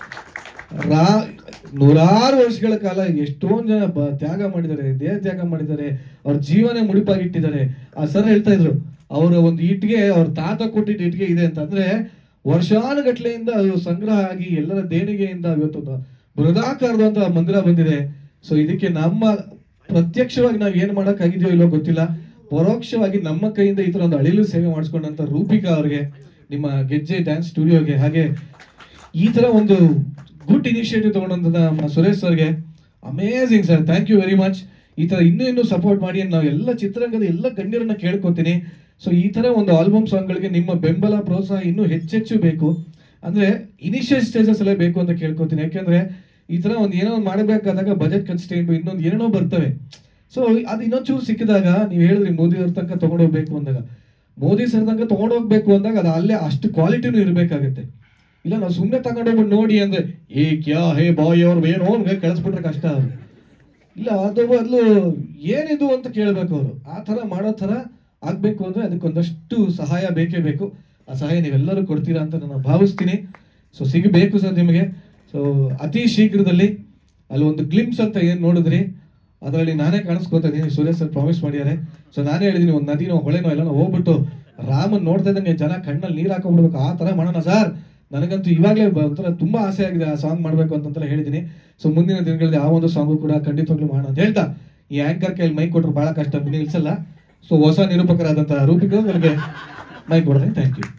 ರಾ ನೂರಾರು ವರ್ಷಗಳ ಕಾಲ ಎಷ್ಟೊಂದ್ ಜನ ಬ- ತ್ಯಾಗ ಮಾಡಿದ್ದಾರೆ ದೇಹ ತ್ಯಾಗ ಮಾಡಿದ್ದಾರೆ ಅವ್ರ ಜೀವನ ಮುಡಿಪಾಗಿಟ್ಟಿದ್ದಾರೆ ಆ ಸರ್ ಹೇಳ್ತಾ ಇದ್ರು ಅವರ ಒಂದು ಇಟ್ಟಿಗೆ ಅವ್ರ ತಾತ ಕೊಟ್ಟಿದ್ದ ಇಟ್ಟಿಗೆ ಇದೆ ಅಂತ ಅಂದ್ರೆ ವರ್ಷಾನುಗಟ್ಲೆಯಿಂದ ಅದು ಸಂಗ್ರಹ ಆಗಿ ಎಲ್ಲರ ದೇಣಿಗೆಯಿಂದ ಇವತ್ತು ಒಂದು ಬೃಹದಾಕಾರದಂತ ಮಂದಿರ ಬಂದಿದೆ ಸೊ ಇದಕ್ಕೆ ನಮ್ಮ ಪ್ರತ್ಯಕ್ಷವಾಗಿ ನಾವು ಏನ್ ಮಾಡಕ್ ಆಗಿದೆಯೋ ಇಲ್ಲೋ ಗೊತ್ತಿಲ್ಲ ಪರೋಕ್ಷವಾಗಿ ನಮ್ಮ ಕೈಯಿಂದ ಈ ತರ ಒಂದು ಅಳಿಲು ಸೇವೆ ಮಾಡಿಸ್ಕೊಂಡಂತ ರೂಪಿಕಾ ಅವ್ರಿಗೆ ನಿಮ್ಮ ಗೆಜ್ಜೆ ಡ್ಯಾನ್ಸ್ ಸ್ಟುಡಿಯೋಗೆ ಹಾಗೆ ಈ ತರ ಒಂದು ಗುಡ್ ಇನಿಷಿಯೇಟಿವ್ ತಗೊಂಡಂತ ನಮ್ಮ ಸುರೇಶ್ ಸರ್ಗೆ amazing sir thank you very much ಈ ತರ ಇನ್ನೂ ಇನ್ನೂ ಸಪೋರ್ಟ್ ಮಾಡಿ ಅಂತ ನಾವು ಎಲ್ಲ ಚಿತ್ರರಂಗದ ಎಲ್ಲ ಗಣ್ಯರನ್ನ ಕೇಳ್ಕೊತೀನಿ ಸೊ ಈ ತರ ಒಂದು ಆಲ್ಬಮ್ ಸಾಂಗ್ಗಳಿಗೆ ನಿಮ್ಮ ಬೆಂಬಲ ಪ್ರೋತ್ಸಾಹ ಇನ್ನೂ ಹೆಚ್ಚೆಚ್ಚು ಬೇಕು ಅಂದ್ರೆ ಇನಿಷಿಯಲ್ ಸ್ಟೇಜಸ್ ಅಲ್ಲೇ ಬೇಕು ಅಂತ ಕೇಳ್ಕೊತೀನಿ ಯಾಕೆಂದ್ರೆ ಈ ತರ ಒಂದು ಏನೋ ಒಂದು ಮಾಡಬೇಕಾದಾಗ ಬಜೆಟ್ ಕನ್ಸ್ಟೆಂಟ್ ಇನ್ನೊಂದು ಏನೇನೋ ಬರ್ತವೆ ಸೊ ಅದು ಇನ್ನೊಂಚೂರು ಸಿಕ್ಕಿದಾಗ ನೀವು ಹೇಳಿದ್ರಿ ಮೋದಿ ಅವ್ರ ತನಕ ತಗೊಂಡೋಗ್ಬೇಕು ಅಂದಾಗ ಮೋದಿ ಸರ್ ತನಕ ತಗೊಂಡೋಗ್ಬೇಕು ಅಂದಾಗ ಅದು ಅಲ್ಲೇ ಅಷ್ಟು ಕ್ವಾಲಿಟಿನೂ ಇರಬೇಕಾಗತ್ತೆ ಇಲ್ಲ ನಾವು ಸುಮ್ಮನೆ ತಗೊಂಡೋಗ್ಬಿಟ್ಟು ನೋಡಿ ಅಂದ್ರೆ ಏ ಕ್ಯಾ ಹೇ ಬಾಯ್ ಅವ್ರು ಏನೋ ಅವ್ನಿಗೆ ಕಳಿಸ್ಬಿಟ್ರೆ ಕಷ್ಟ ಅದು ಇಲ್ಲ ಅದು ಬದಲು ಏನಿದು ಅಂತ ಕೇಳಬೇಕು ಅವರು ಆ ಥರ ಮಾಡೋ ಥರ ಆಗ್ಬೇಕು ಅಂದ್ರೆ ಅದಕ್ಕೊಂದಷ್ಟು ಸಹಾಯ ಬೇಕೇ ಬೇಕು ಆ ಸಹಾಯ ನೀವೆಲ್ಲರೂ ಕೊಡ್ತೀರಾ ಅಂತ ನಾನು ಭಾವಿಸ್ತೀನಿ ಸೊ ಸಿಗಬೇಕು ಸರ್ ನಿಮಗೆ ಸೊ ಅತಿ ಶೀಘ್ರದಲ್ಲಿ ಅಲ್ಲಿ ಒಂದು ಗ್ಲಿಮ್ಸ್ ಅಂತ ಏನು ನೋಡಿದ್ರಿ ಅದರಲ್ಲಿ ನಾನೇ ಕಾಣಿಸ್ಕೊತಾ ಇದ್ದೀನಿ ಸುರೇಶ್ ಸರ್ ಪ್ರಾಮಿಸ್ ಮಾಡಿದ್ದಾರೆ ಸೊ ನಾನೇ ಹೇಳಿದ್ದೀನಿ ಒಂದು ನದಿನೋ ಹೊಳೆನೋ ಎಲ್ಲ ಹೋಗ್ಬಿಟ್ಟು ರಾಮನ್ ನೋಡ್ತಾ ಇದ್ದಂಗೆ ಜನ ಕಣ್ಣಲ್ಲಿ ನೀರು ಹಾಕೊಂಡ್ಬಿಡ್ಬೇಕು ಆ ಥರ ಮಾಡೋಣ ಸರ್ ನನಗಂತೂ ಇವಾಗಲೇ ಒಂಥರ ತುಂಬಾ ಆಸೆ ಆಗಿದೆ ಆ ಸಾಂಗ್ ಮಾಡಬೇಕು ಅಂತ ಹೇಳಿದ್ದೀನಿ ಸೊ ಮುಂದಿನ ದಿನಗಳಲ್ಲಿ ಆ ಒಂದು ಸಾಂಗು ಕೂಡ ಖಂಡಿತವಾಗ್ಲೂ ಮಾಡೋಣ ಅಂತ ಹೇಳ್ತಾ ಈ ಆಂಕರ್ ಕೈಯಲ್ಲಿ ಮೈಕ್ ಕೊಟ್ಟರು ಬಹಳ ಕಷ್ಟ ನಿಲ್ಸಲ್ಲ ಸೊ ಹೊಸ ನಿರೂಪಕರಾದಂತಹ ರೂಪಿಕಾ ಅವರಿಗೆ ಮೈಕ್ ಕೊಡ್ತೀನಿ ಥ್ಯಾಂಕ್ ಯು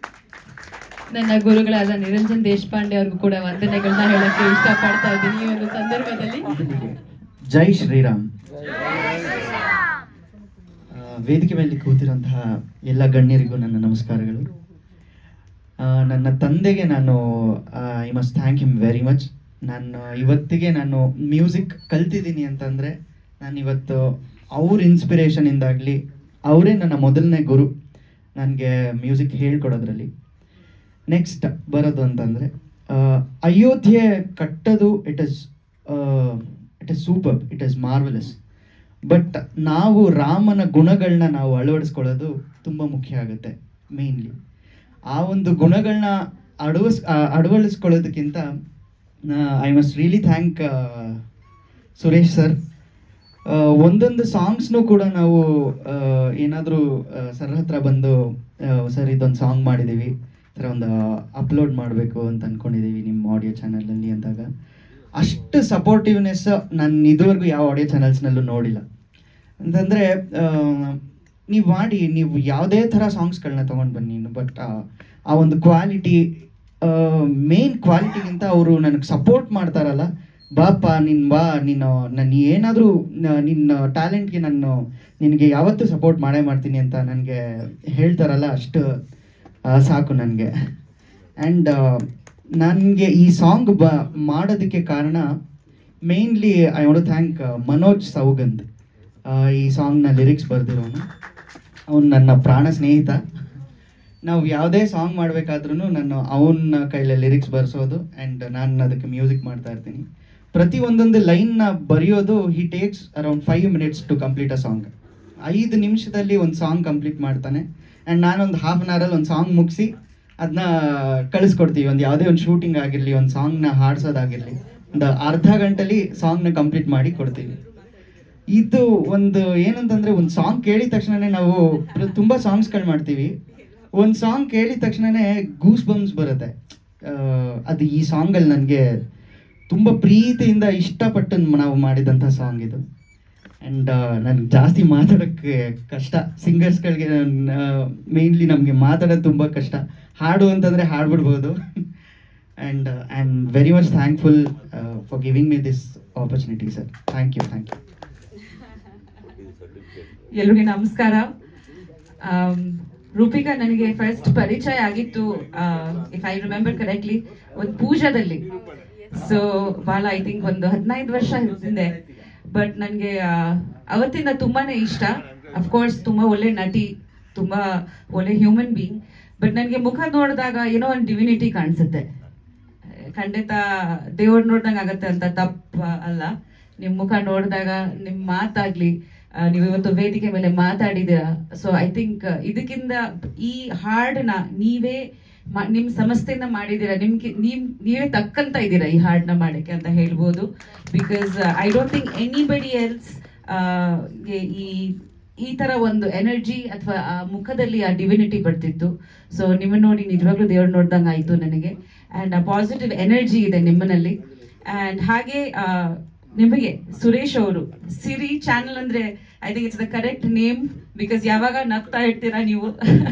ನನ್ನ ಗುರುಗಳಾದ ನಿರಂಜನ್ ದೇಶಪಾಂಡೆ ಅವ್ರಿಗೂ ಕೂಡ ವಂದನೆಗಳನ್ನ ಹೇಳಕ್ಕೆ ಇಷ್ಟಪಡ್ತಾ ಇದ್ದೀನಿ ಈ ಒಂದು ಸಂದರ್ಭದಲ್ಲಿ ಜೈ ಶ್ರೀರಾಮ್ ಆ, ವೇದಿಕೆ ಮೇಲೆ ಕೂತಿರುವಂತಹ ಎಲ್ಲ ಗಣ್ಯರಿಗೂ ನನ್ನ ನಮಸ್ಕಾರಗಳು ಆ, ನನ್ನ ತಂದೆಗೆ ನಾನು I must thank him very much ನಾನು ಇವತ್ತಿಗೆ ನಾನು ಮ್ಯೂಸಿಕ್ ಕಲ್ತಿದ್ದೀನಿ ಅಂತಂದರೆ ನಾನು ಇವತ್ತು ಅವ್ರ ಇನ್ಸ್ಪಿರೇಷನಿಂದಾಗಲಿ ಅವರೇ ನನ್ನ ಮೊದಲನೇ ಗುರು ನನಗೆ ಮ್ಯೂಸಿಕ್ ಹೇಳ್ಕೊಡೋದ್ರಲ್ಲಿ ನೆಕ್ಸ್ಟ್ ಬರೋದು ಅಂತಂದರೆ ಅಯೋಧ್ಯೆ ಕಟ್ಟೋದು it is it is super it is marvellous but ನಾವು ರಾಮನ ಗುಣಗಳನ್ನ ನಾವು ಅಳವಡಿಸ್ಕೊಳ್ಳೋದು ತುಂಬ ಮುಖ್ಯ ಆಗುತ್ತೆ ಮೇನ್ಲಿ ಆ ಒಂದು ಗುಣಗಳನ್ನ ಅಳವಡಿಸ್ ಆ, ಅಳವಡಿಸ್ಕೊಳ್ಳೋದಕ್ಕಿಂತ I must really thank Suresh sir ಒಂದೊಂದು ಸಾಂಗ್ಸ್ನು ಕೂಡ ನಾವು ಏನಾದರೂ ಸರ್ ಹತ್ರ ಬಂದು ಸರ್ ಇದೊಂದು ಸಾಂಗ್ ಮಾಡಿದ್ದೀವಿ ಈ ಥರ ಒಂದು ಅಪ್ಲೋಡ್ ಮಾಡಬೇಕು ಅಂತ ಅಂದ್ಕೊಂಡಿದ್ದೀವಿ ನಿಮ್ಮ ಆಡಿಯೋ ಚಾನಲಲ್ಲಿ ಅಂದಾಗ ಅಷ್ಟು ಸಪೋರ್ಟಿವ್ನೆಸ್ ನಾನು ಇದುವರೆಗೂ ಯಾವ ಆಡಿಯೋ ಚಾನಲ್ಸ್ನಲ್ಲೂ ನೋಡಿಲ್ಲ ಅಂತಂದರೆ ನೀವು ಮಾಡಿ ನೀವು ಯಾವುದೇ ಥರ ಸಾಂಗ್ಸ್ಗಳನ್ನ ತೊಗೊಂಡು ಬನ್ನಿ ಬಟ್ ಆ ಒಂದು ಕ್ವಾಲಿಟಿ ಮೇನ್ ಕ್ವಾಲಿಟಿಗಿಂತ ಅವರು ನನಗೆ ಸಪೋರ್ಟ್ ಮಾಡ್ತಾರಲ್ಲ ಬಾಪ ನೀನು ಬಾ ನೀನು ನಾನು ಏನಾದರೂ ನಿನ್ನ ಟ್ಯಾಲೆಂಟ್ಗೆ ನಾನು ನಿನಗೆ ಯಾವತ್ತೂ ಸಪೋರ್ಟ್ ಮಾಡೇ ಮಾಡ್ತೀನಿ ಅಂತ ನನಗೆ ಹೇಳ್ತಾರಲ್ಲ ಅಷ್ಟು ಆ, ಸಾಕು ನನಗೆ ಆ್ಯಂಡ್ ನನಗೆ ಈ ಸಾಂಗ್ ಬ ಮಾಡೋದಕ್ಕೆ ಕಾರಣ mainly I want thank Manoj Saugandh ಆ, ಈ ಸಾಂಗ್ನ ಲಿರಿಕ್ಸ್ ಬರೆದಿರೋನು ಅವನು ನನ್ನ ಪ್ರಾಣ ಸ್ನೇಹಿತ ನಾವು ಯಾವುದೇ ಸಾಂಗ್ ಮಾಡಬೇಕಾದ್ರೂ ನಾನು ಅವನ ಕೈಲೇ ಲಿರಿಕ್ಸ್ ಬರೆಸೋದು ಆ್ಯಂಡ್ ನಾನು ಅದಕ್ಕೆ ಮ್ಯೂಸಿಕ್ ಮಾಡ್ತಾ ಇರ್ತೀನಿ ಪ್ರತಿ ಒಂದೊಂದು ಲೈನ್ನ ಬರೆಯೋದು he takes around five minutes to complete a song ಐದು ನಿಮಿಷದಲ್ಲಿ ಒಂದು ಸಾಂಗ್ ಕಂಪ್ಲೀಟ್ ಮಾಡ್ತಾನೆ ಆ್ಯಂಡ್ ನಾನೊಂದು ಹಾಫ್ ಆನ್ ಅವರಲ್ಲಿ ಒಂದು ಸಾಂಗ್ ಮುಗಿಸಿ ಅದನ್ನ ಕಳಿಸ್ಕೊಡ್ತೀವಿ ಒಂದು ಯಾವುದೇ ಒಂದು ಶೂಟಿಂಗ್ ಆಗಿರಲಿ ಒಂದು ಸಾಂಗ್ನ ಹಾಡ್ಸೋದಾಗಿರಲಿ ಒಂದು ಅರ್ಧ ಗಂಟೆಲಿ ಸಾಂಗ್ನ ಕಂಪ್ಲೀಟ್ ಮಾಡಿ ಕೊಡ್ತೀವಿ ಇದು ಒಂದು ಏನಂತಂದ್ರೆ ಒಂದು ಸಾಂಗ್ ಕೇಳಿದ ತಕ್ಷಣನೇ ನಾವು ಪ್ರ- ತುಂಬಾ ಸಾಂಗ್ಸ್ಗಳು ಮಾಡ್ತೀವಿ ಒಂದು ಸಾಂಗ್ ಕೇಳಿದ ತಕ್ಷಣನೇ ಗೂಸ್ ಬಂಪ್ಸ್ ಬರುತ್ತೆ ಆ, ಅದು ಈ ಸಾಂಗಲ್ಲಿ ನನಗೆ ತುಂಬ ಪ್ರೀತಿಯಿಂದ ಇಷ್ಟಪಟ್ಟು ನಾವು ಮಾಡಿದಂಥ ಸಾಂಗ್ ಇದು ಆ್ಯಂಡ್ ನನಗೆ ಜಾಸ್ತಿ ಮಾತಾಡೋಕ್ಕೆ ಕಷ್ಟ ಸಿಂಗರ್ಸ್ಗಳಿಗೆ ಮೇನ್ಲಿ ನಮಗೆ ಮಾತಾಡೋದು ತುಂಬ ಕಷ್ಟ ಹಾಡು ಅಂತಂದರೆ ಹಾಡ್ಬಿಡ್ಬೋದು and I am very much thankful for giving me this opportunity sir thank you thank you ಎಲ್ರಿಗೆ ನಮಸ್ಕಾರ ಆಮ್, ರೂಪಿಕಾ ನನಗೆ ಫಸ್ಟ್ ಪರಿಚಯ ಆಗಿತ್ತು ಇಫ್ ಐ ರಿಮೆಂಬರ್ ಕರೆಕ್ಟ್ಲಿ ಒಂದು ಪೂಜಾದಲ್ಲಿ ಸೊ ಬಹಳ ಐ ಥಿಂಕ್ ಒಂದು ಹದಿನೈದು ವರ್ಷ ಹಿಂದೆ ಬಟ್ ನನಗೆ ಅವತ್ತಿಂದ ತುಂಬಾನೇ ಇಷ್ಟ ಅಫ್ಕೋರ್ಸ್ ತುಂಬಾ ಒಳ್ಳೆ ನಟಿ ತುಂಬಾ ಒಳ್ಳೆ ಹ್ಯೂಮನ್ ಬೀಯಿಂಗ್ ಬಟ್ ನನಗೆ ಮುಖ ನೋಡಿದಾಗ ಏನೋ ಒಂದು ಡಿವಿನಿಟಿ ಕಾಣಿಸುತ್ತೆ ಖಂಡಿತ ದೇವ್ರು ನೋಡ್ದಂಗೆ ಆಗತ್ತೆ ಅಂತ ತಪ್ಪ ಅಲ್ಲ ನಿಮ್ ಮುಖ ನೋಡಿದಾಗ ನಿಮ್ ಮಾತಾಗ್ಲಿ ಆ, ನೀವು ಇವತ್ತು ವೇದಿಕೆ ಮೇಲೆ ಮಾತಾಡಿದ್ದೀರಾ ಸೊ ಐ ಥಿಂಕ್ ಇದಕ್ಕಿಂತ ಈ ಹಾಡನ್ನ ನೀವೇ ಮ- ನಿಮ್ ಸಂಸ್ಥೆಯಿಂದ ಮಾಡಿದ್ದೀರಾ ನಿಮ್ಗೆ ನೀವ್ ನೀವೇ ತಕ್ಕಂತ ಇದ್ದೀರಾ ಈ ಹಾಡನ್ನ ಮಾಡಕ್ಕೆ ಅಂತ ಹೇಳ್ಬೋದು because I don't think anybody else ಈ ಈ ತರ ಒಂದು ಎನರ್ಜಿ ಅಥವಾ ಆ ಮುಖದಲ್ಲಿ ಆ ಡಿವಿನಿಟಿ ಬರ್ತಿತ್ತು ಸೊ ನಿಮ್ಮನ್ನ ನೋಡಿ ನಿಜವಾಗ್ಲೂ ದೇವ್ರು ನೋಡ್ದಂಗೆ ಆಯ್ತು ನನಗೆ ಅಂಡ್ ಆ ಪಾಸಿಟಿವ್ ಎನರ್ಜಿ ಇದೆ ನಿಮ್ಮನಲ್ಲಿ ಅಂಡ್ ಹಾಗೆ ಆ, ನಿಮಗೆ ಸುರೇಶ್ ಅವರು ಸಿರಿ ಚಾನಲ್ ಅಂದ್ರೆ I think it's the correct name because ಯಾವಾಗ ನಗ್ತಾ ಇರ್ತೀರಾ ನೀವು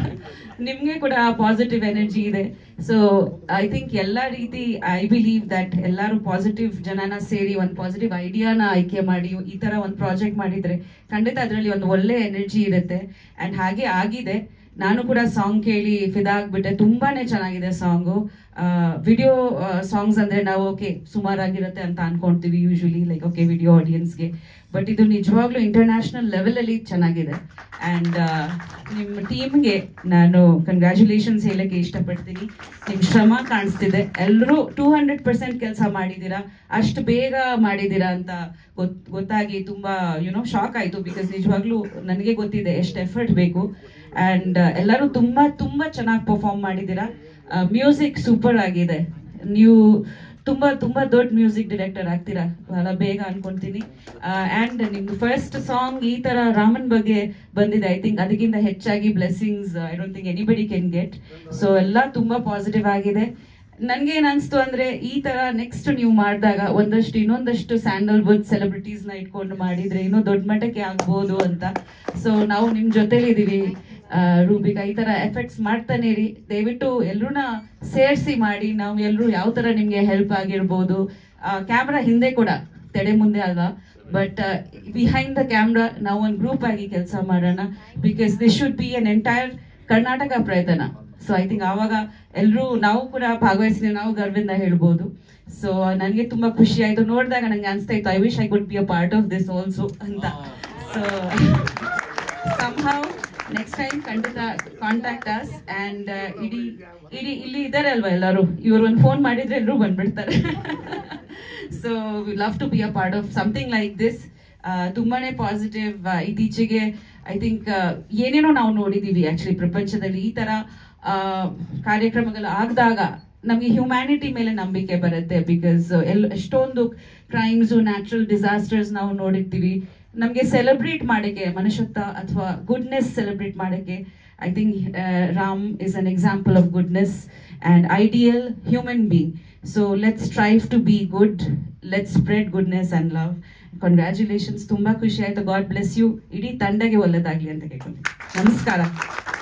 ನಿಮ್ಗೆ ಕೂಡ ಪಾಸಿಟಿವ್ ಎನರ್ಜಿ ಇದೆ ಸೊ ಐ ಥಿಂಕ್ ಎಲ್ಲ ರೀತಿ ಐ ಬಿಲೀವ್ ದಟ್ ಎಲ್ಲರೂ ಪಾಸಿಟಿವ್ ಜನನ ಸೇರಿ ಒಂದು ಪಾಸಿಟಿವ್ ಐಡಿಯಾನ ಆಯ್ಕೆ ಮಾಡಿ ಈ ತರ ಒಂದು ಪ್ರಾಜೆಕ್ಟ್ ಮಾಡಿದ್ರೆ ಖಂಡಿತ ಅದರಲ್ಲಿ ಒಂದು ಒಳ್ಳೆ ಎನರ್ಜಿ ಇರುತ್ತೆ ಅಂಡ್ ಹಾಗೆ ಆಗಿದೆ ನಾನು ಕೂಡ ಸಾಂಗ್ ಕೇಳಿ ಫಿದಾ ಆಗ್ಬಿಟ್ಟೆ ತುಂಬಾನೇ ಚೆನ್ನಾಗಿದೆ ಸಾಂಗು ವಿಡಿಯೋ ಸಾಂಗ್ಸ್ ಅಂದ್ರೆ ನಾವು ಓಕೆ ಸುಮಾರಾಗಿರುತ್ತೆ ಅಂತ ಅನ್ಕೊಂತೀವಿ ಯೂಶಲಿ ಲೈಕ್ ಓಕೆ ವಿಡಿಯೋ ಆಡಿಯನ್ಸ್ಗೆ ಬಟ್ ಇದು ನಿಜವಾಗ್ಲೂ ಇಂಟರ್ನ್ಯಾಷನಲ್ ಲೆವೆಲ್ ಅಲ್ಲಿ ಚೆನ್ನಾಗಿದೆ ಅಂಡ್ ನಿಮ್ಮ ಟೀಮ್ಗೆ ನಾನು ಕಂಗ್ರ್ಯಾಚುಲೇಷನ್ಸ್ ಹೇಳಕ್ಕೆ ಇಷ್ಟಪಡ್ತೀನಿ ನಿಮ್ ಶ್ರಮ ಕಾಣಿಸ್ತಿದೆ ಎಲ್ಲರೂ ಟೂ ಹಂಡ್ರೆಡ್ ಪರ್ಸೆಂಟ್ ಕೆಲಸ ಮಾಡಿದ್ದೀರಾ ಅಷ್ಟು ಬೇಗ ಮಾಡಿದ್ದೀರಾ ಅಂತ ಗೊತ್ ಗೊತ್ತಾಗಿ ತುಂಬಾ ಯುನೋ ಶಾಕ್ ಆಯ್ತು ಬಿಕಾಸ್ ನಿಜವಾಗ್ಲೂ ನನಗೆ ಗೊತ್ತಿದೆ ಎಷ್ಟು ಎಫರ್ಟ್ ಬೇಕು ಅಂಡ್ ಎಲ್ಲರೂ ತುಂಬಾ ತುಂಬಾ ಚೆನ್ನಾಗಿ ಪರ್ಫಾರ್ಮ್ ಮಾಡಿದ್ದೀರಾ ಮ್ಯೂಸಿಕ್ ಸೂಪರ್ ಆಗಿದೆ ನೀವು ತುಂಬಾ ತುಂಬಾ ದೊಡ್ಡ ಮ್ಯೂಸಿಕ್ ಡೈರೆಕ್ಟರ್ ಆಗ್ತೀರಾ ಬಹಳ ಬೇಗ ಅನ್ಕೊಂತೀನಿ ಅಂಡ್ ನಿಮ್ದು ಫಸ್ಟ್ ಸಾಂಗ್ ಈ ತರ ರಾಮನ್ ಬಗ್ಗೆ ಬಂದಿದೆ ಐ ಥಿಂಕ್ ಅದಕ್ಕಿಂತ ಹೆಚ್ಚಾಗಿ blessings I don't think anybody can get so ಎಲ್ಲ ತುಂಬಾ ಪಾಸಿಟಿವ್ ಆಗಿದೆ ನನ್ಗೆ ಏನ್ ಅನ್ಸ್ತು ಅಂದ್ರೆ ಈ ತರ ನೆಕ್ಸ್ಟ್ ನೀವು ಮಾಡಿದಾಗ ಒಂದಷ್ಟು ಇನ್ನೊಂದಷ್ಟು ಸ್ಯಾಂಡಲ್ವುಡ್ ಸೆಲೆಬ್ರಿಟೀಸ್ ನ ಇಟ್ಕೊಂಡು ಮಾಡಿದ್ರೆ ಇನ್ನೂ ದೊಡ್ಡ ಮಟ್ಟಕ್ಕೆ ಆಗ್ಬೋದು ಅಂತ ಸೊ ನಾವು ನಿಮ್ ಜೊತೆಲಿ ಇದೀವಿ ಆ, ರೂಬಿಕಾ ಈ ತರ ಎಫೆಕ್ಟ್ಸ್ ಮಾಡ್ತಾನೆ ಇರಿ ದಯವಿಟ್ಟು ಎಲ್ರೂನ ಸೇರಿಸಿ ಮಾಡಿ ನಾವು ಎಲ್ರು ಯಾವ ತರ ನಿಮ್ಗೆ ಹೆಲ್ಪ್ ಆಗಿರ್ಬೋದು ಕ್ಯಾಮ್ರಾ ಹಿಂದೆ ಕೂಡ ತೆಡೆ ಮುಂದೆ ಅಲ್ವಾ ಬಟ್ ಬಿಹೈಂಡ್ ದ ಕ್ಯಾಮ್ರಾ ನಾವು ಒಂದು ಗ್ರೂಪ್ ಆಗಿ ಕೆಲಸ ಮಾಡೋಣ because this should be an entire Karnataka ಪ್ರಯತ್ನ ಸೊ ಐ ಥಿಂಕ್ ಆವಾಗ ಎಲ್ಲರೂ ನಾವು ಕೂಡ ಭಾಗವಹಿಸಿದ್ವಿ ನಾವು ಗರ್ವಿಂದ ಹೇಳ್ಬೋದು ಸೊ ನನಗೆ ತುಂಬಾ ಖುಷಿ ಆಯ್ತು ನೋಡಿದಾಗ ನಂಗೆ ಅನ್ಸ್ತಾ ಇತ್ತು I wish I could be a part of this also ಅಂತ ಸೊ ಸಂಹಾವ್ ನೆಕ್ಸ್ಟ್ ಟೈಮ್ ಖಂಡಿತ ಕಾಂಟ್ಯಾಕ್ಟ್ ಅಸ್ ಅಂಡ್ ಇಡೀ ಇಡೀ ಇಲ್ಲಿ ಇದ್ದಾರೆ ಅಲ್ವಾ ಎಲ್ಲರೂ ಇವರು ಒಂದು ಫೋನ್ ಮಾಡಿದ್ರೆ ಎಲ್ಲರೂ ಬಂದ್ಬಿಡ್ತಾರೆ so we love to be a part of something like this ತುಂಬಾನೇ ಪಾಸಿಟಿವ್ ಇತ್ತೀಚೆಗೆ ಐ ಥಿಂಕ್ ಏನೇನೋ ನಾವು ನೋಡಿದೀವಿ ಆಕ್ಚುಲಿ ಪ್ರಪಂಚದಲ್ಲಿ ಈ ತರ ಆ, ಕಾರ್ಯಕ್ರಮಗಳು ಆಗದಾಗ ನಮಗೆ ಹ್ಯುಮ್ಯಾನಿಟಿ ಮೇಲೆ ನಂಬಿಕೆ ಬರುತ್ತೆ ಬಿಕಾಸ್ ಎಲ್ ಎಷ್ಟೊಂದು ಕ್ರೈಮ್ಸ್ ನ್ಯಾಚುರಲ್ ಡಿಸಾಸ್ಟರ್ಸ್ ನಾವು ನೋಡಿರ್ತೀವಿ ನಮಗೆ ಸೆಲೆಬ್ರೇಟ್ ಮಾಡಕ್ಕೆ ಮನುಷ್ಯತ್ವ ಅಥವಾ ಗುಡ್ನೆಸ್ ಸೆಲೆಬ್ರೇಟ್ ಮಾಡಕ್ಕೆ I think Ram is an example of goodness and ideal human being so let's strive to be good let's spread goodness and love congratulations ತುಂಬಾ ಖುಷಿ ಆಯ್ತು ಗಾಡ್ ಬ್ಲೆಸ್ ಯು ಇಡೀ ತಂಡಗೆ ಒಳ್ಳೆದಾಗ್ಲಿ ಅಂತ ಕೇಳ್ಕೊಂಡು ನಮಸ್ಕಾರ